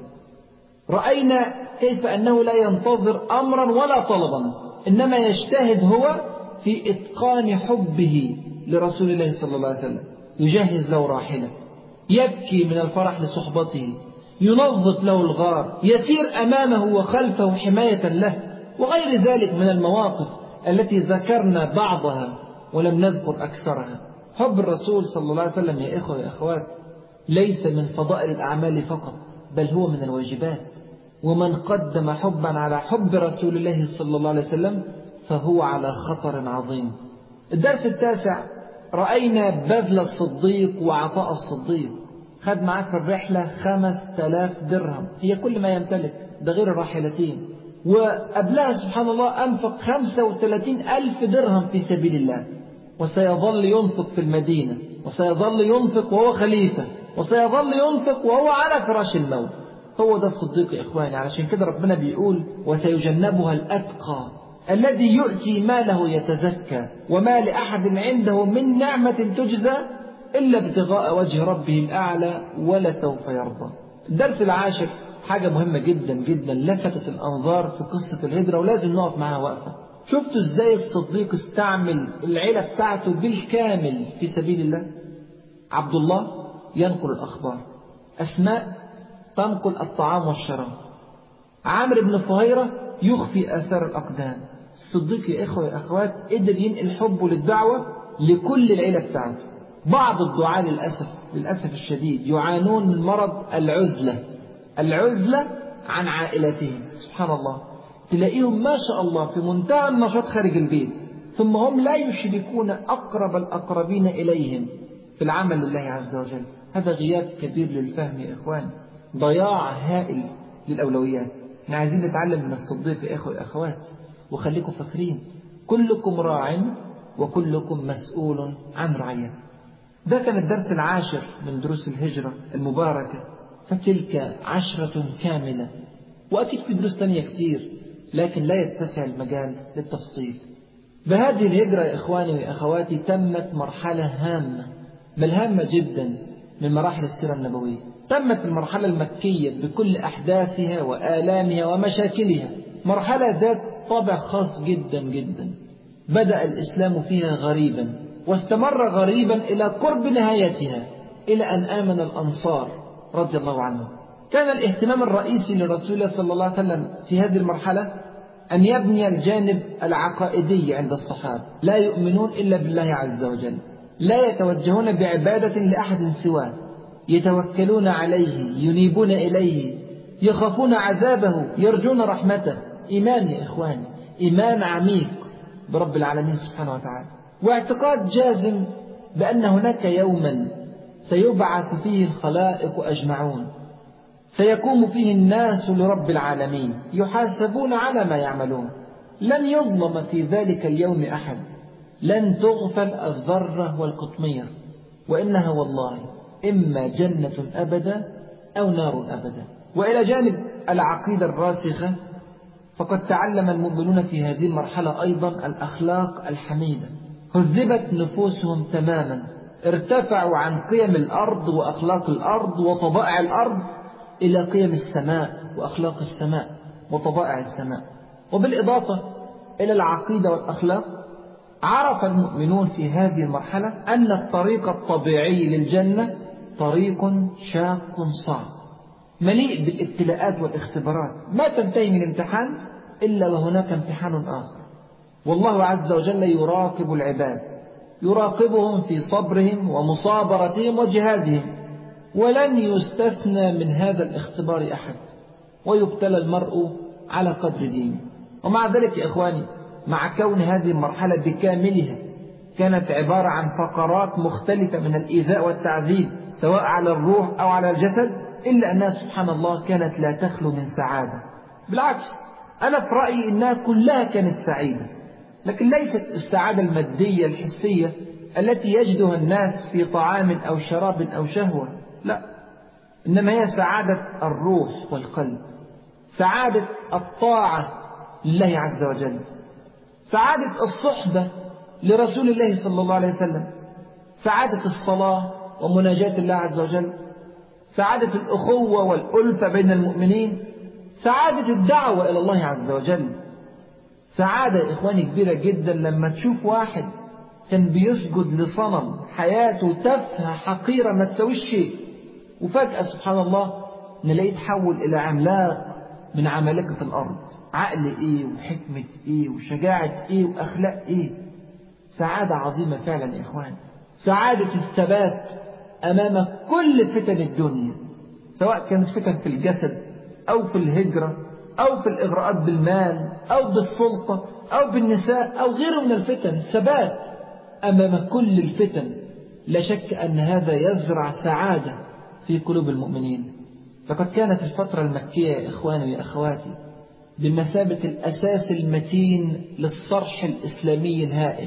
رأينا كيف أنه لا ينتظر أمرا ولا طلبا إنما يجتهد هو في إتقان حبه لرسول الله صلى الله عليه وسلم يجهز له راحلة يبكي من الفرح لصحبته ينظف له الغار يسير أمامه وخلفه حماية له وغير ذلك من المواقف التي ذكرنا بعضها ولم نذكر أكثرها حب الرسول صلى الله عليه وسلم يا إخوة يا أخوات ليس من فضائل الأعمال فقط بل هو من الواجبات ومن قدم حبا على حب رسول الله صلى الله عليه وسلم فهو على خطر عظيم الدرس التاسع رأينا بذل الصديق وعطاء الصديق خد معاه في الرحلة خمس تلاف درهم هي كل ما يمتلك ده غير الراحلتين وقبلها سبحان الله أنفق خمسة وثلاثين ألف درهم في سبيل الله وسيظل ينفق في المدينة وسيظل ينفق وهو خليفة وسيظل ينفق وهو على فراش الموت هو ده الصديق يا إخواني علشان كده ربنا بيقول وسيجنبها الأتقى الذي يؤتي ماله يتزكى وما لأحد عنده من نعمة تجزى إلا ابتغاء وجه ربه الأعلى ولسوف يرضى الدرس العاشر حاجة مهمة جدا جدا لفتت الأنظار في قصة الهجرة ولازم نقف معاها وقفة شفتوا ازاي الصديق استعمل العيلة بتاعته بالكامل في سبيل الله عبد الله ينقل الأخبار أسماء تنقل الطعام والشراب عامر بن فهيرة يخفي آثار الأقدام الصديق يا إخوة يا أخوات قدر ينقل حبه للدعوة لكل العيلة بتاعته بعض الدعاة للأسف للأسف الشديد يعانون من مرض العزلة العزلة عن عائلتهم سبحان الله تلاقيهم ما شاء الله في منتهى النشاط خارج البيت ثم هم لا يشركون أقرب الأقربين إليهم في العمل لله عز وجل هذا غياب كبير للفهم يا إخواني ضياع هائل للأولويات احنا عايزين نتعلم من الصديق يا إخوة الأخوات وخليكم فاكرين كلكم راع وكلكم مسؤول عن رعيته ده كان الدرس العاشر من دروس الهجرة المباركة فتلك عشرة كاملة وأكيد في دروس تانية كتير لكن لا يتسع المجال للتفصيل بهذه الهجرة يا إخواني وأخواتي تمت مرحلة هامة بل هامة جدا من مراحل السيرة النبوية تمت المرحلة المكية بكل أحداثها وآلامها ومشاكلها مرحلة ذات طابع خاص جدا جدا بدأ الإسلام فيها غريبا واستمر غريبا إلى قرب نهايتها إلى أن آمن الأنصار رضي الله عنهم كان الاهتمام الرئيسي لرسول الله صلى الله عليه وسلم في هذه المرحلة أن يبني الجانب العقائدي عند الصحابة لا يؤمنون إلا بالله عز وجل لا يتوجهون بعبادة لأحد سواه يتوكلون عليه ينيبون إليه يخافون عذابه يرجون رحمته إيمان يا إخواني إيمان عميق برب العالمين سبحانه وتعالى واعتقاد جازم بأن هناك يوما سيبعث فيه الخلائق أجمعون سيقوم فيه الناس لرب العالمين يحاسبون على ما يعملون لن يظلم في ذلك اليوم أحد لن تغفل الذرة والقطمير وإنها والله إما جنة أبدا أو نار أبدا وإلى جانب العقيدة الراسخة فقد تعلم المؤمنون في هذه المرحلة أيضا الأخلاق الحميدة هذبت نفوسهم تماما ارتفعوا عن قيم الأرض وأخلاق الأرض وطبائع الأرض إلى قيم السماء وأخلاق السماء وطبائع السماء وبالإضافة إلى العقيدة والأخلاق عرف المؤمنون في هذه المرحلة أن الطريق الطبيعي للجنة طريق شاق صعب مليء بالابتلاءات والاختبارات ما تنتهي من امتحان إلا وهناك امتحان آخر والله عز وجل يراقب العباد يراقبهم في صبرهم ومصابرتهم وجهادهم ولن يستثنى من هذا الاختبار أحد ويبتلى المرء على قدر دينه ومع ذلك يا إخواني مع كون هذه المرحلة بكاملها كانت عبارة عن فقرات مختلفة من الإيذاء والتعذيب سواء على الروح أو على الجسد إلا أنها سبحان الله كانت لا تخلو من سعادة بالعكس أنا في رأيي أنها كلها كانت سعيدة لكن ليست السعادة المادية الحسية التي يجدها الناس في طعام أو شراب أو شهوة لا إنما هي سعادة الروح والقلب سعادة الطاعة لله عز وجل سعادة الصحبة لرسول الله صلى الله عليه وسلم سعادة الصلاة ومناجاة الله عز وجل سعادة الأخوة والألفة بين المؤمنين سعادة الدعوة إلى الله عز وجل سعادة يا إخواني كبيرة جدا لما تشوف واحد كان بيسجد لصنم حياته تافهة حقيرة ما تسويش شيء وفجأة سبحان الله نلاقيه تحول إلى عملاق من عمالقة الأرض عقل إيه وحكمة إيه وشجاعة إيه وأخلاق إيه سعادة عظيمة فعلا يا إخوان سعادة الثبات أمام كل فتن الدنيا سواء كانت فتن في الجسد أو في الهجرة أو في الإغراءات بالمال أو بالسلطة أو بالنساء أو غيره من الفتن الثبات أمام كل الفتن لا شك أن هذا يزرع سعادة في قلوب المؤمنين لقد كانت الفترة المكية يا إخواني وأخواتي بمثابة الأساس المتين للصرح الإسلامي الهائل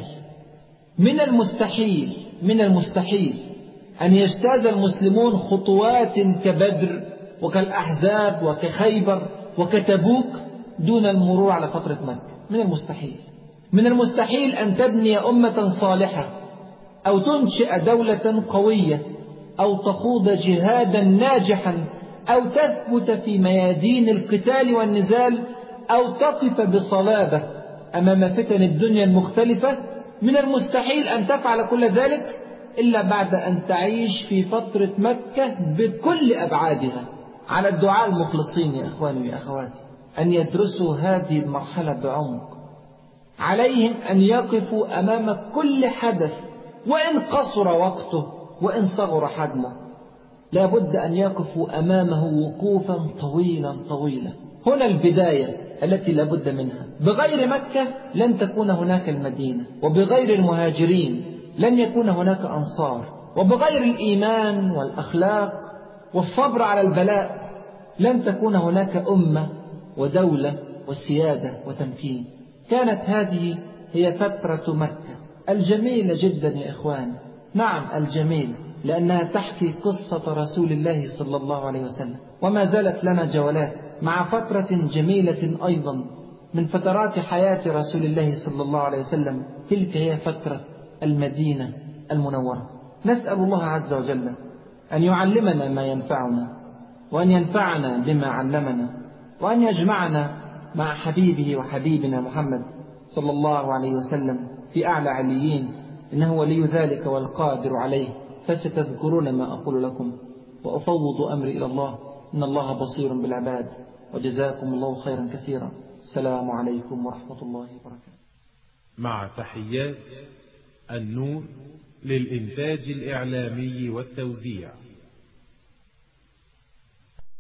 من المستحيل من المستحيل أن يجتاز المسلمون خطوات كبدر وكالأحزاب وكخيبر وكتبوك دون المرور على فترة مكة من المستحيل من المستحيل أن تبني أمة صالحة أو تنشئ دولة قوية أو تخوض جهادا ناجحا أو تثبت في ميادين القتال والنزال أو تقف بصلابة أمام فتن الدنيا المختلفة من المستحيل أن تفعل كل ذلك إلا بعد أن تعيش في فترة مكة بكل أبعادها على الدعاء المخلصين يا إخواني ويا أخواتي أن يدرسوا هذه المرحلة بعمق عليهم أن يقفوا أمام كل حدث وإن قصر وقته وإن صغر حجمه لا بد أن يقفوا أمامه وقوفا طويلا طويلا هنا البداية التي لا بد منها بغير مكة لن تكون هناك المدينة وبغير المهاجرين لن يكون هناك أنصار وبغير الإيمان والأخلاق والصبر على البلاء لن تكون هناك أمة ودولة وسيادة وتمكين كانت هذه هي فترة مكة الجميلة جدا يا إخواني نعم الجميلة لأنها تحكي قصة رسول الله صلى الله عليه وسلم وما زالت لنا جولات مع فترة جميلة أيضا من فترات حياة رسول الله صلى الله عليه وسلم تلك هي فترة المدينة المنورة نسأل الله عز وجل أن يعلمنا ما ينفعنا وأن ينفعنا بما علمنا وأن يجمعنا مع حبيبه وحبيبنا محمد صلى الله عليه وسلم في أعلى عليين إنه ولي ذلك والقادر عليه فستذكرون ما أقول لكم وأفوض أمري إلى الله إن الله بصير بالعباد وجزاكم الله خيرا كثيرا السلام عليكم ورحمة الله وبركاته مع تحيات النور للإنتاج الإعلامي والتوزيع